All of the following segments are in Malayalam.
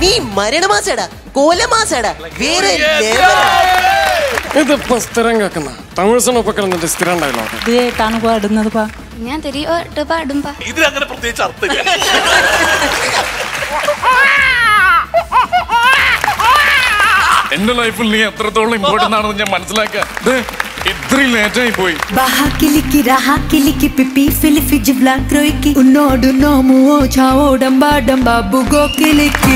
നീ മരണമാസടാ കോലമാസടാ വേറെ level ആ. ഇതിപ്പോ സ്ഥിരം കേൾക്കുന്ന തമിഴ് സിനിമ കിടന്നിട്ട് സ്ഥിരം ഡയലോഗ് ഇത് ഏട്ടാണ് പാടുന്നത് പാ ഞാൻ തെരിയോട്ട് പാടുമ്പോ ഇതിലങ്ങനെ പ്രത്യേകിച്ച് അർത്ഥമില്ല എന്റെ ലൈഫിൽ നീ എത്രത്തോളം ഇമ്പോർട്ടന്റ് ആണെന്ന് ഞാൻ മനസ്സിലാക്കുക ദേ, ഇത്രയും ലേറ്റായി പോയി ബാഹാ കിലിക്കി രാഹാ കിലിക്കി പിപ്പി ഫിലിഫി ജിബ്ല ക്രോയ്ക്ക് ഉന്നോട് നോമുവോ ചാവോ ഡംബാ ഡംബാ ബുഗോ കിലിക്കി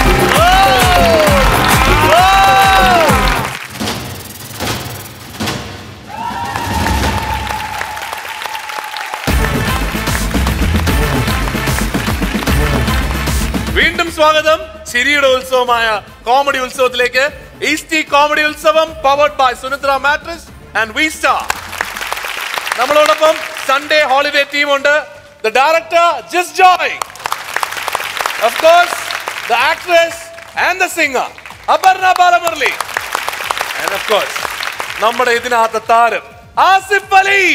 വീണ്ടും സ്വാഗതം ചിരിയുടെ ഉത്സവമായ കോമഡി ഉത്സവത്തിലേക്ക് ഈസ്റ്റി കോമഡി ഉത്സവം powered by Sunitra mattress and V star നമ്മളോടൊപ്പം സൺഡേ ഹോളിഡേ ടീം ഉണ്ട് the director Jis Joy of course the actress and the singer Aparna Balamurali and of course നമ്മുടെ ഇതിനകത്ത് താരം Asif Ali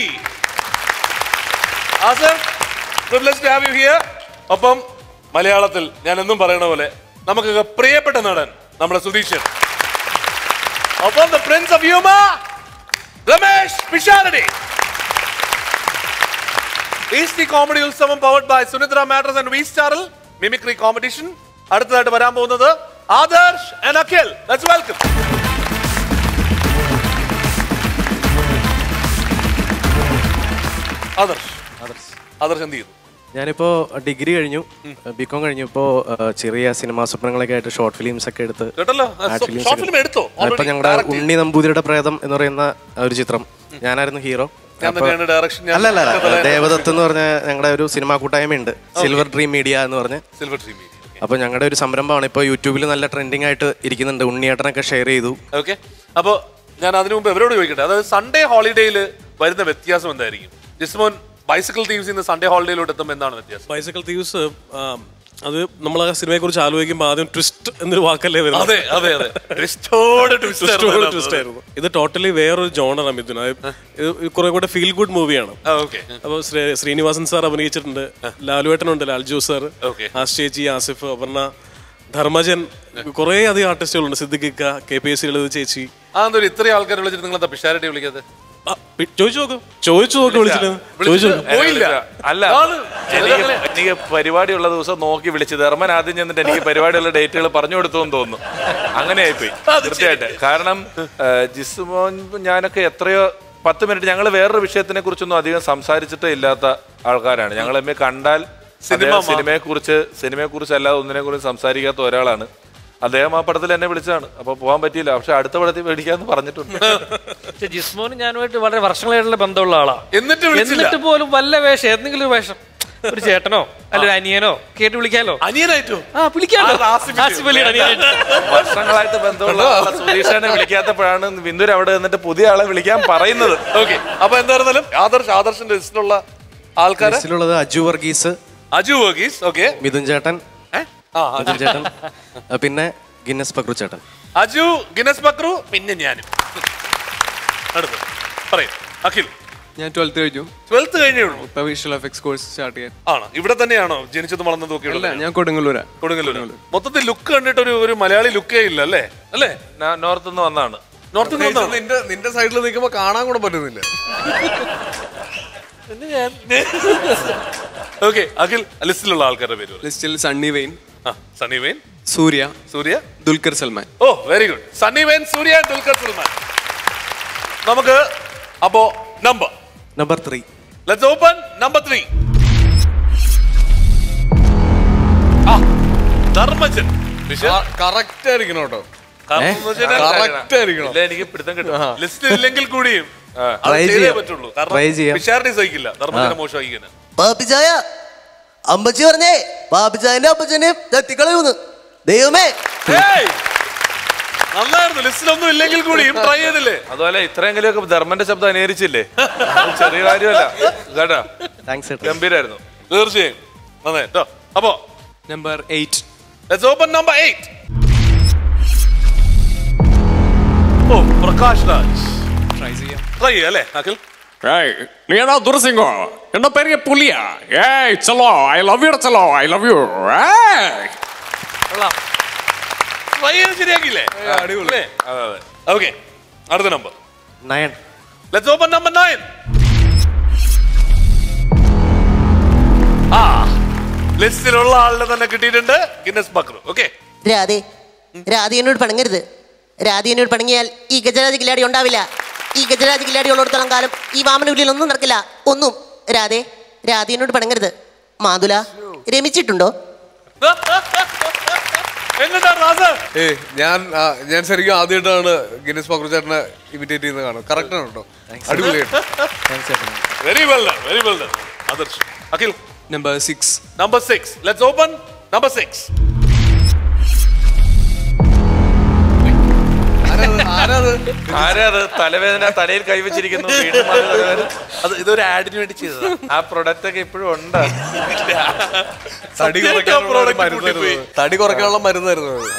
Asif privilege to have you here ഒപ്പം മലയാളത്തിൽ ഞാൻ എന്നും പറയണ പോലെ നമുക്ക് പ്രിയപ്പെട്ട നടൻ നമ്മുടെ സുധീഷൻ ഒപ്പം the prince of humour Ramesh Pisharody Eastea comedy ഉത്സവം powered by Sunitra mattress and V സ്റ്റാറിൽ മിമിക്രി കോമ്പറ്റീഷൻ അടുത്തതായിട്ട് വരാൻ പോകുന്നത് Adarsh and Akhil let's welcome Adarsh Adarsh Adarsh എന്ത് ചെയ്യുന്നു ഞാനിപ്പോ ഡിഗ്രി കഴിഞ്ഞു ബികോം കഴിഞ്ഞു ഇപ്പോ ആ, ചെറിയ സിനിമാ സ്വപ്നങ്ങളൊക്കെ ആയിട്ട് ഷോർട്ട് ഫിലിംസ് ഒക്കെ എടുത്ത് കേട്ടല്ലോ ആഡ് ഫിലിംസ് ഷോർട്ട് ഫിലിം എടുത്തോ ഇപ്പൊ Already ഞങ്ങളുടെ direct ചെയ്തു. ഉണ്ണി നമ്പൂതിരിയുടെ പ്രേതം എന്ന് പറയുന്ന ഒരു ചിത്രം ഞാനായിരുന്നു ഹീറോ ഞാൻ തന്നെയാണ് ഡയറക്ഷൻ അല്ല അല്ല അല്ല ദേവദത്ത് എന്ന് പറഞ്ഞ ഞങ്ങളുടെ ഒരു സിനിമാ കൂട്ടായ്മയുണ്ട് സിൽവർ ഡ്രീം മീഡിയ എന്ന് പറഞ്ഞ് സിൽവർ ഡ്രീം അപ്പൊ ഞങ്ങളുടെ ഒരു സംരംഭമാണ് ഇപ്പൊ യൂട്യൂബിൽ നല്ല ട്രെൻഡിങ് ആയിട്ട് ഇരിക്കുന്നുണ്ട് ഉണ്ണിയേട്ടനൊക്കെ ഷെയർ ചെയ്തു ഓക്കെ അപ്പോ ഞാൻ അതിനു മുമ്പ് എവരോട് ചോദിക്കട്ടെ അതായത് സൺഡേ ഹോളിഡേയിൽ വരുന്ന വ്യത്യാസം എന്തായിരിക്കും ജിസ്മോൻ ബൈസിക്കിൾ തീവ്സ് ഇന്ന് സൺഡേ ഹോളിഡേയിലോട്ട് എത്തുമ്പോൾ എന്താണ് വ്യത്യാസം ബൈസിക്കിൾ തീവ്സ് അത് നമ്മൾ ആ സിനിമയെ കുറിച്ച് ആലോചിക്കുമ്പോൾ ആദ്യം ട്വിസ്റ്റ് എന്നൊരു വാക്കല്ലേ വരുന്നത് അതെ അതെ അതെ ട്വിസ്റ്റോട് ട്വിസ്റ്റ് ട്വിസ്റ്റ് ആയിരുന്നു ഇത് ടോട്ടലി വേറൊരു ജോണറാണ് മിഥുന ഇത് കുറെ കൂടെ ഫീൽ ഗുഡ് മൂവിയാണ് ഓക്കെ അപ്പോൾ ശ്രീനിവാസൻ സാർ അഭിനയിച്ചിട്ടുണ്ട് ലാലുവേട്ടനുണ്ട് ലാൽജു സാർ Okay. ആശേച്ചി ആസിഫ് അപർണ ധർമ്മജൻ കുറേ അധികം ആർട്ടിസ്റ്റുകളുണ്ട് സിദ്ദിഖിക്ക K P S C Lalitha ചേച്ചി അതെന്തൊരു ഇത്രയും ആൾക്കാർ വിളിച്ചിട്ട് നിങ്ങൾ എന്താ പിഷാരട്ടി വിളിക്കാതെ ആ, പി- ചോദിച്ചു നോക്കും ചോദിച്ചു നോക്ക് വിളിച്ചിട്ട് ചോദിച്ചു നോക്ക്. പോയില്ല അല്ല ആണ്. എനിക്ക് എനിക്ക് പരിപാടിയുള്ള ദിവസം നോക്കി വിളിച്ച് ധർമ്മൻ ആദ്യം ചെന്നിട്ട് എനിക്ക് പരിപാടിയുള്ള ഡേറ്റുകൾ പറഞ്ഞു കൊടുത്തു എന്ന് തോന്നുന്നു അങ്ങനെ ആയിപ്പോയി തീർച്ചയായിട്ടും കാരണം ആ, ജിസ്മോൻ ഞാനൊക്കെ എത്രയോ പത്ത് മിനിറ്റ് ഞങ്ങൾ വേറൊരു വിഷയത്തിനെ കുറിച്ചൊന്നും അധികം സംസാരിച്ചിട്ടേ ഇല്ലാത്ത ആൾക്കാരാണ് ഞങ്ങൾ എമ്മെ കണ്ടാൽ സിനിമ മാ- സിനിമയെ കുറിച്ച് സിനിമയെ കുറിച്ച് അല്ലാതെ ഒന്നിനെ കുറിച്ച് സംസാരിക്കാത്ത ഒരാളാണ് അദ്ദേഹം ആ പടത്തിൽ എന്നെ വിളിച്ചതാണ് അപ്പൊ പോകാൻ പറ്റിയില്ല പക്ഷെ അടുത്ത പടത്തിൽ മേടിക്കാന്ന് പറഞ്ഞിട്ടുണ്ട് പക്ഷെ ജിസ്മോനും ഞാനുമായിട്ട് വളരെ വർഷങ്ങളായിട്ടുള്ള ബന്ധമുള്ള ആളാ എന്നിട്ട് വിളിച്ചില്ല എന്നിട്ട് പോലും വല്ല വേഷം ഏതെങ്കിലും ഒരു വേഷം ഒരു ചേട്ടനോ അല്ല ഒരു അനിയനോ കേട്ട് വിളിക്കാലോ അനിയനായിട്ടോ ആ വിളിക്കാലോ ആ, ആസിഫിന്റെ. ആസിഫ് അലിയുടെ അനിയനായിട്ട് വർഷങ്ങളായിട്ട് ബന്ധമുള്ള ആളെ സുധീഷനെ വിളിക്കാത്തപ്പോഴാണ് ബിന്ദുര് അവിടെ നിന്നിട്ട് പുതിയ ആളെ വിളിക്കാൻ പറയുന്നത് ഓക്കെ അപ്പൊ എന്തായിരുന്നാലും ആദർശ് ആദർശിന്റെ ലിസ്റ്റിലുള്ള ആൾക്കാര് ലിസ്റ്റിലുള്ളത് അജു വർഗീസ് അജു വർഗീസ് ഓക്കെ മിഥുൻ ചേട്ടൻ ആ മിഥുൻ ചേട്ടൻ ആ, പിന്നെ ഗിന്നസ് പക്രു ചേട്ടൻ അജു ഗിനസ് ബക്രു പിന്നെ ഞാനും അടുത്ത് പറയും അഖിൽ ഞാൻ ട്വൽത്ത് കഴിഞ്ഞു ട്വൽത്ത് കഴിഞ്ഞേ ഉള്ളൂ ഇപ്പൊ വിഷ്വൽ എഫക്ട്സ് കോഴ്സ് സ്റ്റാർട്ട് ചെയ്യാൻ ആണ് ഇവിടെ തന്നെയാണോ ജനിച്ചതും വളർന്നതും ഒക്കെ അല്ല ഉള്ളത് ഞാൻ കൊടുങ്ങല്ലൂരാ കൊടുങ്ങല്ലൂർ മൊത്തത്തിൽ ലുക്ക് കണ്ടിട്ട് ഒരു ഒരു മലയാളി ലുക്കേ ഇല്ല അല്ലേ അല്ലേ നോർത്ത് നിന്ന് വന്നാണ് നോർത്ത് നിന്ന് നിന്റെ നിന്റെ സൈഡിൽ നിൽക്കുമ്പോ കാണാൻ കൂടെ പറ്റുന്നില്ല ഓക്കെ അഖിൽ ലിസ്റ്റിലുള്ള ആൾക്കാരുടെ പേര് പറയ്. ലിസ്റ്റിൽ സണ്ണി വെയിൻ ആ Sunny Wayne Surya Surya Dulquer Salmaan oh very good Sunny Wayne Surya Dulquer Salmaan നമുക്ക് അപ്പോ number number three let's open number three Dharmajan correct ആയിരിക്കണം കേട്ടോ ധർമ്മജന് കറക്റ്റ് ആയിരിക്കണം ഇല്ല എനിക്ക് പിടുത്തം കിട്ടും ലിസ്റ്റ് ഇല്ലെങ്കിൽ കൂടിയും അത് Try ചെയ്തേ ചെയ്യാം. പറ്റുള്ളൂ Try കാരണം ചെയ്യാം. പിഷാരടി സഹിക്കില്ല ധർമ്മജനെ മോശമാക്കിക്കാന് പാപ്പിച്ചായ അമ്പച്ചി പറഞ്ഞേ പാപ്പിച്ചായന്റെ അപ്പച്ചനെ തട്ടിക്കളയൂന്ന് ദൈവമേ ഏയ്! നന്നായിരുന്നു ലിസ്റ്റിലൊന്നും ഇല്ലെങ്കിൽ കൂടിയും ട്രൈ ചെയ്തില്ലേ അതുപോലെ ഇത്രയെങ്കിലും ഒക്കെ ധർമ്മന്റെ ശബ്ദം അനുകരിച്ചില്ലേ അത് ചെറിയ കാര്യമല്ല കേട്ടാ താങ്ക്സ് ചേട്ടൻ ഗംഭീരായിരുന്നു തീർച്ചയായും നന്നായി കേട്ടോ അപ്പോ number eight let's open number eight oh Prakash Raj try ചെയ്യാം ട്രൈ ചെയ്യാം അല്ലേ അഖിൽ ஏய் நீ என்ன துரசிங்கம் என்ன பெரிய புலியா ஏய் செல்லோ ஐ லவ் யூ செல்லோ ஐ லவ் யூ ஏய் കൊള്ളാം ട്രൈ ചെയ്ത് ശരിയാക്കിയില്ലേ അടിപൊളി. അല്ലേ? അതെ അതെ ഓക്കെ അടുത്ത number nine let's open number nine ആ ലിസ്റ്റിലുള്ള ആളിനെ തന്നെ കിട്ടിയിട്ടുണ്ട് ഗിന്നസ് ബക്രു ഓക്കെ രാധേ രാധ എന്നോട് പണങ്ങരുത് രാധ എന്നോട് പണങ്ങിയാൽ ഈ ഗജരാജ കില്ലാടി ഉണ്ടാവില്ല ഈ ഗജരാജ കില്ലാടി ഉള്ളിടത്തോളം കാലം ഈ വാമനുള്ളിൽ ഒന്നും നടക്കില്ല ഒന്നും രാധേ രാധ എന്നോട് പണങ്ങരുത് മാതുല രമിച്ചിട്ടുണ്ടോ എങ്ങോട്ടാ റാസ് ഏ ഞാൻ ആ, ഞാൻ ശരിക്കും ആദ്യമായിട്ടാണ് ഗിന്നസ് പക്രു ചേട്ടനെ ഇമിറ്റേറ്റ് ചെയ്യുന്നത് കാണും കറക്റ്റ് ആണ് കേട്ടോ അടിപൊളിയായിട്ട് very well done very well done Adarsh Akhil number six number six let's open number six ആരാ അത് തലവേദന തലയിൽ കൈവച്ചിരിക്കുന്നു വീണ്ടും അത് തലവേദന. അത് ഇതൊരു ആഡിന് വേണ്ടി ചെയ്തതാ ആ പ്രൊഡക്റ്റ് ഒക്കെ ഇപ്പോഴും ഉണ്ട് തടി കുറയ്ക്കാനുള്ള ഒരു മരുന്നായിരുന്നു അത്. തടി കുറയ്ക്കാനുള്ള മരുന്നായിരുന്നു അത്.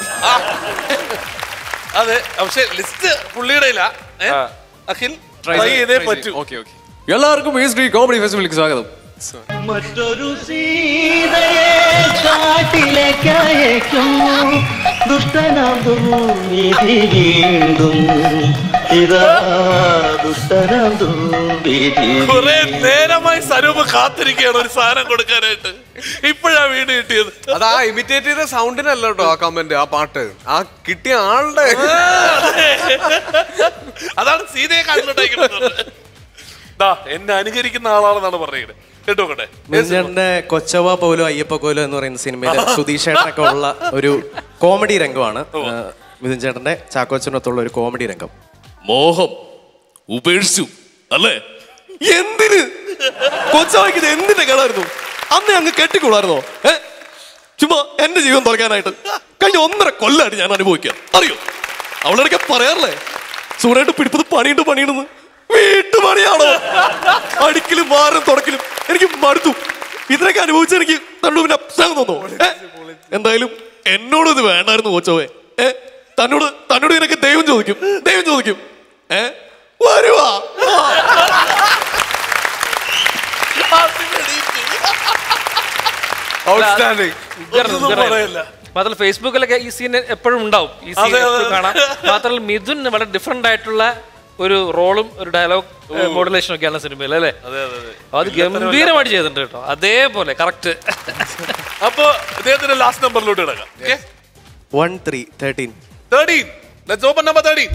അതെ പക്ഷെ ലിസ്റ്റ് പുള്ളിയുടെ ഇല്ല ഏ? ആ. അഖിൽ ട്രൈ ചെയ്തേ പറ്റൂ ഓക്കെ ഓക്കെ എല്ലാവർക്കും ഈ ശ്രീ കോമഡി ഫെസ്റ്റിവലിലേക്ക് സ്വാഗതം മറ്റൊരു സീതയെ കാട്ടിലേക്കയക്കുന്നു ദുഷ്ടനാം ദുർവിധി വീണ്ടും ഇതാ ദുഷ്ടനാം ദുർവിധി കുറെ നേരമായി സരൂപ് കാത്തിരിക്കുകയാണ് ഒരു സാധനം കൊടുക്കാനായിട്ട് ഇപ്പോഴാ വീട് കിട്ടിയത് അത് ആ ഇമിറ്റേറ്റ് ചെയ്ത സൗണ്ടിനല്ല കേട്ടോ ആ കമന്റ് ആ പാട്ട് ആ കിട്ടിയ ആളുടെ അതാണ് സീതയെ കാട്ടിലോട്ടേക്കുന്നത് ദാ എന്നെ അനുകരിക്കുന്ന ആളാണെന്നാണ് പറയുന്നത് കേട്ടോക്കട്ടെ മിഥുൻചേട്ടന്റെ കൊച്ചവ പോലോ അയ്യപ്പ കോലോ എന്ന് പറയുന്ന സിനിമയിൽ സുധീഷ് ചേട്ടനൊക്കെ ഉള്ള ഒരു കോമഡി രംഗമാണ് മിഥുൻ ചേട്ടന്റെ ചാക്കോച്ചനൊത്തുള്ള ഒരു കോമഡി രംഗം മോഹം ഉപേക്ഷിച്ചു അല്ലേ എന്തിന് കൊച്ചായിക്ക് ഇത് എന്തിന്റെ കേടായിരുന്നു അന്ന് അങ്ങ് കെട്ടിക്കൂടായിരുന്നോ ഏ ചുമ്മാ എന്റെ ജീവൻ തുറക്കാനായിട്ട് കഴിഞ്ഞ ഒന്നര കൊല്ലായിട്ട് ഞാൻ അനുഭവിക്കാം അറിയോ അവളൊക്കെ പറയാറില്ലേ സൂറായിട്ട് പിടിപ്പത് പണിയുണ്ട് പണിയുണ്ടെന്ന് വീട്ടുപണിയാണോ അടിക്കലും മാറും തുടക്കലും എനിക്ക് മടുത്തു ഇതിനൊക്കെ അനുഭവിച്ച എനിക്ക് തന്നോട് പിന്നെ അപ്സാകം തോന്നോ ഏ? എന്തായാലും എന്നോട് ഇത് വേണ്ടായിരുന്നു കോച്ചോവേ ഏ തന്നോട് തന്നോട് ഇതിനൊക്കെ ദൈവം ചോദിക്കും ദൈവം ചോദിക്കും ഏ വരുവാ ഔട്ട്സ്റ്റാൻഡിങ് മാത്രമല്ല ഫേസ്ബുക്കിലൊക്കെ ഈ സീൻ എപ്പോഴും ഉണ്ടാവും ഈ സീൻ അതെ, അതെ. എപ്പോഴും കാണാം മാത്രമല്ല മിഥുൻ വളരെ ഡിഫറെന്റ് ആയിട്ടുള്ള ഒരു റോളും ഒരു ഡയലോഗ് മോഡുലേഷനും ഒക്കെയാണ് സിനിമയിൽ അല്ലേ അത് ഗംഭീരമായിട്ട് ചെയ്തിട്ടുണ്ട് കേട്ടോ അതേപോലെ കറക്റ്റ് അപ്പൊ ഇദ്ദേഹത്തിന്റെ ലാസ്റ്റ് നമ്പറിലോട്ട് കിടക്കാം okay one three thirteen thirteen let's open number thirteen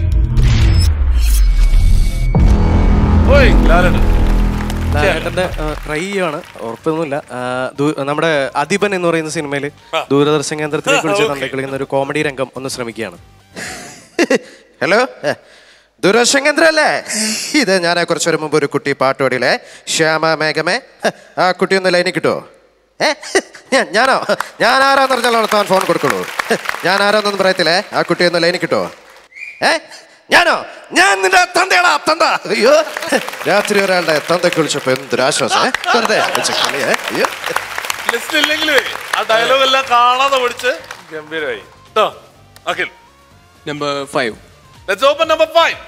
ഓയ് ലാലൻ ലാലേട്ടന്റെ ട്രൈ ചെയ്യാണ് ഉറപ്പൊന്നുമില്ല ആ, ദൂ- നമ്മുടെ അധിപൻ എന്ന് പറയുന്ന സിനിമയിൽ ദൂരദർശൻ കേന്ദ്രത്തിലേക്ക് വിളിച്ച് തണ്ടേ കളിക്കുന്ന ഒരു കോമഡി രംഗം ഒന്ന് ശ്രമിക്കുകയാണ് ഹലോ ദൂരദർശൻ കേന്ദ്രല്ലേ ഇത് ഞാൻ കുറച്ചൊരു മുമ്പ് ഒരു കുട്ടി പാട്ട് പാടിയില്ലേ ശ്യാമ മേഘമേ ആ കുട്ടി ഒന്ന് ലൈനിൽ കിട്ടുമോ ഏ ഞാൻ- ഞാനോ ഞാൻ ആരാന്ന് പറഞ്ഞാലോ താൻ ഫോൺ കൊടുക്കുള്ളൂ ഞാൻ ആരാന്നൊന്നും പറയത്തില്ലേ ആ കുട്ടി ഒന്ന് ലൈനിൽ കിട്ടുമോ ഏ ഞാനോ ഞാൻ നിന്റെ തന്തയാടാ തന്ത അയ്യോ രാത്രി ഒരാളുടെ തന്തയ്ക്ക് വിളിച്ചപ്പോ എന്തൊരാശ്വാസം ഏ? വെറുതെ വെച്ച കളിയേ. അയ്യോ ലിസ്റ്റ് ഇല്ലെങ്കിലേ ആ ഡയലോഗ് എല്ലാം കാണാതെ പഠിച്ച് ഗംഭീരമായി ട്ടോ. Akhil number five let's open number five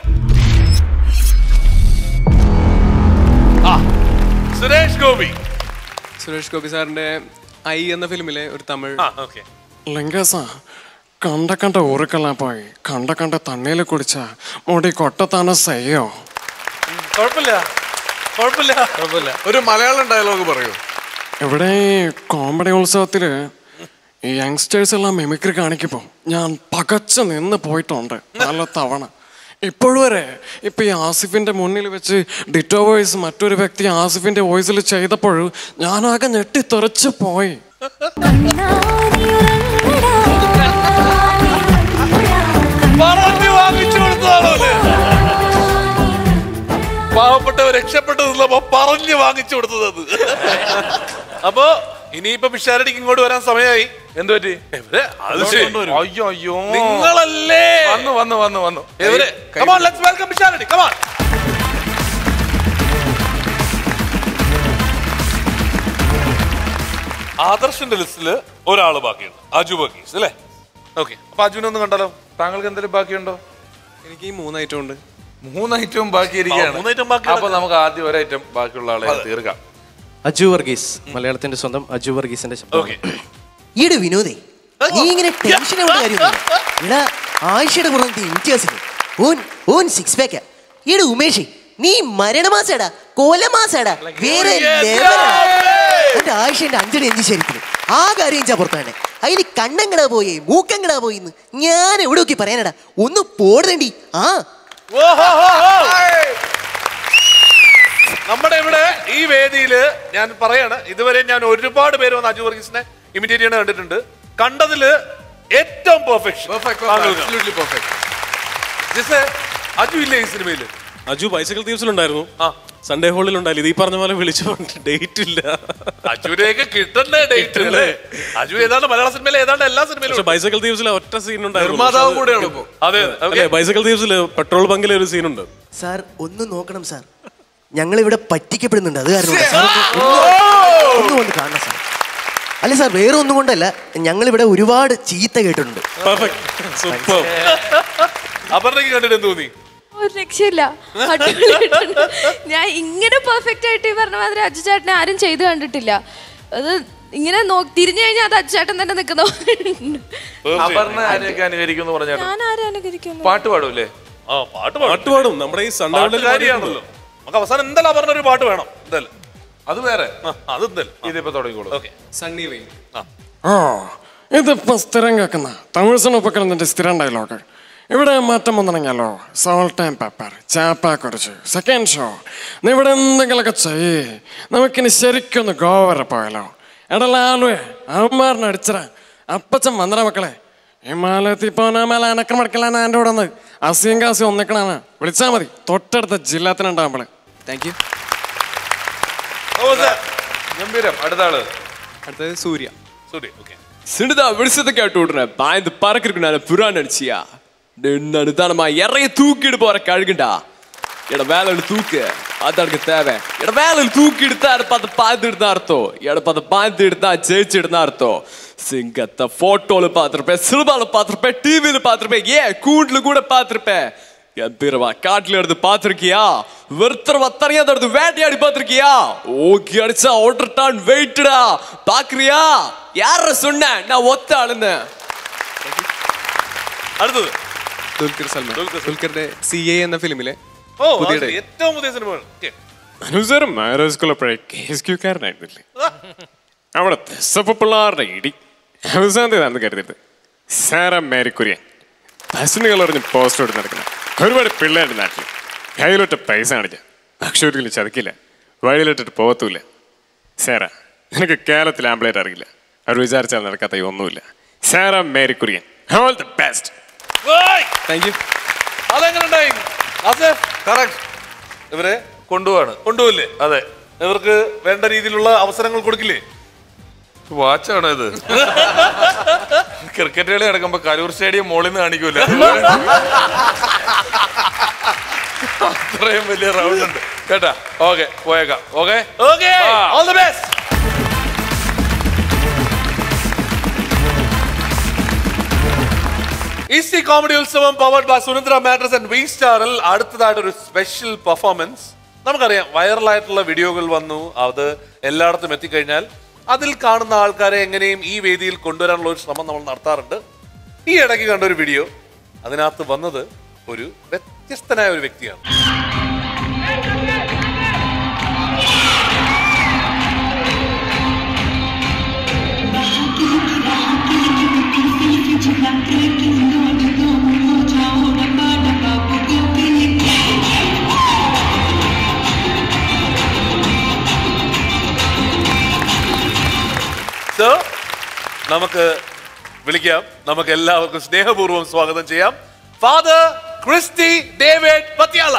ആ സുരേഷ് ഗോപി സുരേഷ് ഗോപി സാറിന്റെ ഐ എന്ന ഫിലിമിലെ ഒരു തമിഴ് ആ ഓക്കെ ലിംഗേസ കണ്ട കണ്ട ഊറുക്കെല്ലാം പോയി കണ്ട കണ്ട തണ്ണീല് കുടിച്ച മുടി കൊട്ടത്താന സയ്യോ കുഴപ്പമില്ല കുഴപ്പമില്ല കുഴപ്പമില്ല ഒരു മലയാളം ഡയലോഗ് പറയൂ ഇവിടെ ഈ കോമഡി ഉത്സവത്തില് ഈ യങ്സ്റ്റേഴ്സ് എല്ലാം മിമിക്രി കാണിക്കുമ്പോൾ ഞാൻ പകച്ചു നിന്ന് പോയിട്ടുണ്ട് പല തവണ ഇപ്പോഴും വരെ ഇപ്പൊ ഈ ആസിഫിന്റെ മുന്നിൽ വെച്ച് ഡിറ്റോ വോയിസ് മറ്റൊരു വ്യക്തി ആസിഫിന്റെ വോയിസിൽ ചെയ്തപ്പോൾ ഞാനാകെ ഞെട്ടിത്തെറിച്ച് പോയി പറഞ്ഞു വാങ്ങിച്ചു കൊടുത്തതാണോ അല്ലേ? പാവപ്പെട്ടവർ രക്ഷപ്പെട്ടു നിന്നപ്പോ പറഞ്ഞു വാങ്ങിച്ചു കൊടുത്തത് അത് അപ്പോ ഇനിയിപ്പോ പിഷാരടിക്ക് ഇങ്ങോട്ട് വരാൻ സമയമായി എന്തു പറ്റി എവരെ? അത് ശരി. അയ്യോ അയ്യോ നിങ്ങളല്ലേ വന്നു വന്നു വന്നു വന്നു എവരെ? Come on, let's welcome Pisharody. Come on. ആദർശിന്റെ ലിസ്റ്റില് ഒരാള് ബാക്കിയുണ്ട് അജു ബക്കീസ് അല്ലേ ഓക്കെ അപ്പൊ അജുവിനെ ഒന്ന് കണ്ടാലോ താങ്കൾക്ക് എന്തെങ്കിലും ബാക്കിയുണ്ടോ എനിക്ക് ഈ മൂന്ന് ഐറ്റം ഉണ്ട് മൂന്ന് ഐറ്റവും ബാക്കിയിരിക്കുകയാണ് മൂന്ന് item ബാക്കി അപ്പൊ നമുക്ക് ആദ്യം ഒരു ഐറ്റം ബാക്കിയുള്ള ആളെ തീർക്കാം അജു വർഗീസ് മലയാളത്തിന്റെ സ്വന്തം അജു വർഗീസിന്റെ ശബ്ദം ഓക്കെ ഈട് വിനോദേ നീ ഇങ്ങനെ ടെൻഷൻ ആവേണ്ട കാര്യമൊന്നുമില്ല എടാ ആഴ്ചയുടെ പുറത്ത് ഇൻറ്റേഴ്സിന് ഓൻ ഓൻ സിക്സ് പാക്കാ ഈട് ഉമേഷ് നീ മരണമാസടാ കൊലമാസടാ വേറെ ലെവലാ. എന്റെ ആഴ്ചന്റെ അഞ്ചടി അഞ്ച് ശരിക്കും ആ കാര്യം ഞാൻ പുറത്താണ് അതിന് കണ്ണങ്ങടാ പോയി മൂക്കങ്ങടാ പോയി ഞാൻ എവിടെ നോക്കി പറയാനടാ ഒന്ന് പോടേണ്ടി ആ നമ്മുടെ ഇവിടെ ഈ വേദിയില് ഞാൻ പറയാണ് ഇതുവരെ ഞാൻ ഒരുപാട് പേര് വന്ന് അജു വർഗീസിനെ ഇമിറ്റേറ്റ് ചെയ്യണ കണ്ടിട്ടുണ്ട് കണ്ടതില് ഏറ്റവും പെർഫെക്ഷൻ അജു ഇല്ലേ ഈ സിനിമയില് അജു ബൈസൈക്കിൾ തീവ്സിലുണ്ടായിരുന്നു സൺഡേ ഹോളിൽ ഉണ്ടായില്ല ഇത് ഈ പറഞ്ഞ പോലെ വിളിച്ചു പറഞ്ഞിട്ട് ഡേറ്റ് ഇല്ല അജുവിനെയൊക്കെ കിട്ടണ്ടേ ഡേറ്റ് അല്ലേ അജു ഏതാണ്ട് മലയാള സിനിമയിലെ ഏതാണ്ട് എല്ലാ സിനിമയിലും പക്ഷെ ബൈസൈക്കിൾ തീവ്സിൽ ഒറ്റ സീൻ ഉണ്ടായിരുന്നു നിർമ്മാതാവും കൂടെയാണ് ഇപ്പോ. അതെ, അതെ ബൈസൈക്കിൾ തീവ്സിൽ പെട്രോൾ ബങ്കിലെ ഒരു സീൻ ഉണ്ട് സാർ ഒന്ന് നോക്കണം സാർ ഞങ്ങൾ ഇവിടെ പറ്റിക്കപ്പെടുന്നുണ്ട് അത് കാരണം സാർ ഒന്ന് ഒന്ന് ഒന്ന് വന്ന് കാണണം സാർ അല്ല സാർ വേറെ ഒന്നും കൊണ്ടല്ല ഞങ്ങൾ ഇവിടെ ഒരുപാട് ചീത്ത കേട്ടിട്ടുണ്ട് സൂപ്പർ അപർണയ്ക്ക് കണ്ടിട്ട് എന്ത് തോന്നി ഒരു രക്ഷയില്ല അടിപൊളിയായിട്ടുണ്ട് ഞാൻ ഇങ്ങനെ പെർഫെക്റ്റ് ആയിട്ട് ഈ പറഞ്ഞ മാതിരി അജു ചേട്ടനെ ആരും ചെയ്ത് കണ്ടിട്ടില്ല അത് ഇങ്ങനെ നോ തിരിഞ്ഞു കഴിഞ്ഞാൽ അത് അജു ചേട്ടൻ തന്നെ നിൽക്കുന്ന അപർണ ആരെയൊക്കെ അനുകരിക്കുന്നു പറഞ്ഞാൽ ഞാൻ ആരും അനുകരിക്കുന്നു പാട്ട് പാടൂലേ ആ പാട്ട് പാട്ട് പാടും നമ്മുടെ ഈ സൺഡേ ഹോളിൽ പാട്ടുകാരിയാണല്ലോ നമുക്ക് അവസാനം എന്തായാലും അപർണ ഒരു പാട്ട് വേണം എന്തായാലും അത് വേറെ അത് എന്തായാലും ഇതിപ്പോ തുടങ്ങിക്കോളൂ ഓക്കെ സണ്ണി വെയിൻ ഓ ഇതിപ്പോ സ്ഥിരം കേൾക്കുന്ന തമിഴ് സിനിമ സ്ഥിരം ഡയലോഗ് ഇവിടെ മാറ്റം വന്നിറങ്ങിയാലോ സോൾട്ട് ആൻഡ് പെപ്പർ ചാപ്പ കുറച്ച് സെക്കൻഡ് ഷോ നീ ഇവിടെ എന്തെങ്കിലുമൊക്കെ ചെയ്യ് നമുക്കിനി ശരിക്കൊന്ന് ഗോവ വരെ പോയാലോ എടാ ലാലുവേ അവന്മാരനെ അടിച്ചറ അപ്പച്ചൻ വന്നറ മക്കളെ ഹിമാലയത്തിൽ പോനാ മേലെ അനക്കം മടക്കലാണ് എൻ്റെ കൂടെ വന്ന് അസിയും കാസി ഒന്നിക്കണാണ് വിളിച്ചാൽ മതി തൊട്ടടുത്ത ജില്ലാത്തിനുണ്ടാകുമ്പോൾ താങ്ക് യു ഗംഭീരം அடுத்த ஆளு അടുത്തത് സൂര്യ സൂര്യ ഓക്കെ சின்னதா விடுசத்தை கேட்டு விடுறேன் பாய்ந்து பறக்கிறதுக்கு நான் புறா நடிச்சியா நின்னு தானம்மா இறைய தூக்கிட்டு போற கழுகுண்டா எட வேலையில தூக்கு அதானுக்கு தேவை எட வேலையில தூக்கிட்டு தான் பார்த்து பார்த்துட்டு தான் அர்த்தம் எட பார்த்து பார்த்துட்டு தான் ஜெயிச்சுட்டு தான் அர்த்தம் சிங்கத்தை போட்டோல பார்த்துருப்பேன் சினிமால பார்த்துருப்பேன் டிவியில பார்த்துருப்பேன் ஏன் கூண்டுல கூட பார்த்துருப்பேன் கம்பீரமா காட்டுல எடுத்து பார்த்துருக்கியா ஒருத்தர் தனியா எடுத்து வேட்டையாடி பார்த்துருக்கியா ஓகே அடிச்சா ஓட்டர்டான் வெயிட்டடா பாக்குறியா யார சொன்ன நான் ஒத்த ஆளுன்னு അടുത്തത് ദുൽഖർ സൽമാൻ ദുൽഖറിന്റെ സി എ എന്ന ഫിലിമിലെ ഓ പുതിയ അത് ഏറ്റവും പുതിയ സിനിമകൾ ഓക്കെ അനുസർ മാരേജ് സ്കൂളപ്പോഴേ കേസ് ക്യൂക്കാരനായിരുന്നില്ലേ അവിടെ ദശപ്പിള്ളാരുടെ ഇടി അവസാനത്തേതാണെന്ന് കരുതരുത് സാറ മേരി കുര്യൻ ബസ്സിന് കളറിഞ്ഞ് പോസ്റ്റർ എടുത്ത് നടക്കുന്നത് ഒരുപാട് പിള്ളേരുടെ നാട്ടിൽ കയ്യിലൊറ്റ പൈസ കാണിച്ച പക്ഷെ ഒരിക്കലും ചതിക്കില്ല വഴിയിലിട്ടിട്ട് പോകത്തുമില്ല സാറ നിനക്ക് കേരളത്തിൽ ആംബ്ലേറ്റ് അറിയില്ല അവർ വിചാരിച്ചാൽ നടക്കാത്ത ഈ ഒന്നുമില്ല Sara Mary Kurian all the best thank you അതെങ്ങനെ ഉണ്ടായി കറക്റ്റ് ഇവരെ കൊണ്ടുപോവാണ് കൊണ്ടുപോയില്ലേ അതെ ഇവർക്ക് വേണ്ട രീതിയിലുള്ള അവസരങ്ങൾ കൊടുക്കില്ലേ വാച്ചാണോ ഇത് ക്രിക്കറ്റ് കളി നടക്കുമ്പോ കരൂർ സ്റ്റേഡിയം മോളിൽ നിന്ന് കാണിക്കൂല അത്രയും വലിയ റൗണ്ട് ഉണ്ട് കേട്ടാ ഓക്കെ പോയേക്കാം okay okay all the best Eastea comedy ഉത്സവം powered by Sunanda mattress and V സ്റ്റാറിൽ അടുത്തതായിട്ട് ഒരു സ്പെഷ്യൽ പെർഫോമൻസ് നമുക്കറിയാം വൈറലായിട്ടുള്ള വീഡിയോകൾ വന്നു അത് എല്ലായിടത്തും എത്തിക്കഴിഞ്ഞാൽ അതിൽ കാണുന്ന ആൾക്കാരെ എങ്ങനെയും ഈ വേദിയിൽ കൊണ്ടുവരാനുള്ള ഒരു ശ്രമം നമ്മൾ നടത്താറുണ്ട് ഈ ഇടയ്ക്ക് കണ്ട ഒരു വീഡിയോ അതിനകത്ത് വന്നത് ഒരു വ്യത്യസ്തനായ ഒരു വ്യക്തിയാണ് സോ നമുക്ക് വിളിക്കാം നമുക്ക് എല്ലാവർക്കും സ്നേഹപൂർവ്വം സ്വാഗതം ചെയ്യാം father Christy David Pathyala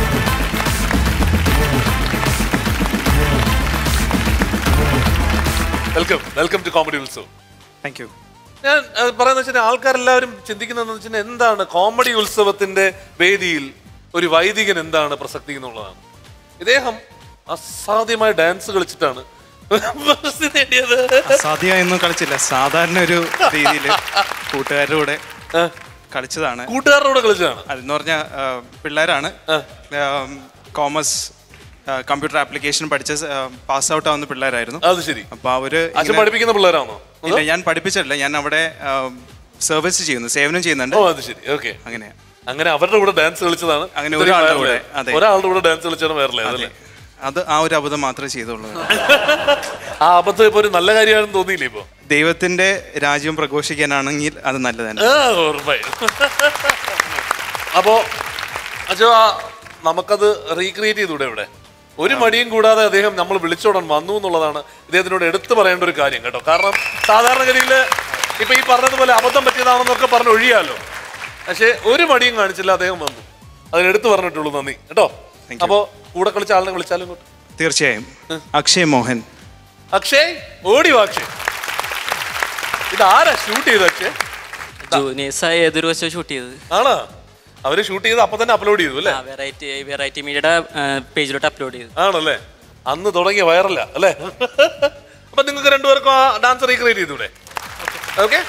welcome welcome to comedy Utsavam thank you ഞാൻ അത് പറയുന്നത് വെച്ചാൽ ആൾക്കാരെല്ലാവരും ചിന്തിക്കുന്നതെന്ന് വെച്ചാൽ എന്താണ് കോമഡി ഉത്സവത്തിന്റെ വേദിയിൽ ഒരു വൈദികൻ എന്താണ് പ്രസക്തി എന്നുള്ളതാണ് ഇദ്ദേഹം അസാധ്യമായ ഡാൻസ് കളിച്ചിട്ടാണ് പ്രശസ്തി നേടിയത് സാധ്യമായൊന്നും കളിച്ചില്ല സാധാരണ ഒരു രീതിയിൽ കൂട്ടുകാരുടെ കൂടെ കളിച്ചതാണ് കൂട്ടുകാരുടെ കൂടെ കളിച്ചതാണ് അതെന്ന് പറഞ്ഞ പിള്ളേരാണ് കോമേഴ്സ് കമ്പ്യൂട്ടർ ആപ്ലിക്കേഷൻ പഠിച്ച പാസ് ഔട്ട് ആവുന്ന പിള്ളേരായിരുന്നു അത് ശരി അപ്പോൾ അവര് അച്ഛൻ ഇങ്ങനെ- പഠിപ്പിക്കുന്ന പിള്ളേരാണോ ഇല്ല ഞാൻ പഠിപ്പിച്ചിട്ടില്ല ഞാൻ അവിടെ സർവീസ് ചെയ്യുന്നു സേവനം ചെയ്യുന്നുണ്ട് ഓ അത് ശരി ഓക്കെ അങ്ങനെ അങ്ങനെ അവരുടെ കൂടെ ഡാൻസ് കളിച്ചതാണ് അങ്ങനെ ഇതൊരു ഒരാളുടെ viral കൂടെ, ആയത്. അതെ. ഒരാളുടെ കൂടെ ഡാൻസ് കളിച്ചാണ് വൈറലായത് അല്ലേ അത് ആ ഒരു അബദ്ധം മാത്രമേ ചെയ്തുള്ളൂ ആ അബദ്ധം ഇപ്പൊ ഒരു നല്ല കാര്യമാണെന്ന് തോന്നിയില്ലേ ഇപ്പൊ ദൈവത്തിന്റെ രാജ്യം പ്രഘോഷിക്കാനാണെങ്കിൽ അത് നല്ലതാണ് ആ, ഉറപ്പായും അപ്പോ അച്ഛോ ആ നമുക്കത് റീക്രിയേറ്റ് ചെയ്തൂടെ ഇവിടെ ഒരു മടിയും കൂടാതെ അദ്ദേഹം നമ്മൾ വിളിച്ചോടൻ വന്നു എന്നുള്ളതാണ് ഇദ്ദേഹത്തിനോട് എടുത്തു പറയേണ്ട ഒരു കാര്യം കേട്ടോ കാരണം സാധാരണഗതിയിൽ ഇപ്പൊ ഈ പറഞ്ഞതുപോലെ അബദ്ധം പറ്റിയതാണെന്നൊക്കെ പറഞ്ഞ് ഒഴിയാലോ പക്ഷേ ഒരു മടിയും കാണിച്ചില്ല അദ്ദേഹം വന്നു അതിനെടുത്ത് പറഞ്ഞിട്ടുള്ളൂ നന്ദി കേട്ടോ അപ്പോ കൂടെ കളിച്ച ആളിനെ വിളിച്ചാലും ഇങ്ങോട്ട്. തീർച്ചയായും അക്ഷയ് മോഹൻ അക്ഷയ് ഓടി വാ അക്ഷയ് ഇത് ആരാ ഷൂട്ട് ചെയ്ത് അക്ഷയ് ജൂനിയേഴ്സായി ഏതൊരു വശം ഷൂട്ട് ചെയ്തത് ആണോ അവര് ഷൂട്ട് ചെയ്ത് അപ്പൊ തന്നെ അപ്ലോഡ് ചെയ്തു അല്ലേ വെറൈറ്റി വെറൈറ്റി മീഡിയയുടെ പേജിലോട്ട് അപ്ലോഡ് ചെയ്തു ആണല്ലേ അന്ന് തുടങ്ങിയ വൈറല്ല അല്ലേ അപ്പൊ നിങ്ങൾക്ക് രണ്ടുപേർക്കും ആ ഡാൻസ് റീക്രിയേറ്റ് ചെയ്തൂടെ okay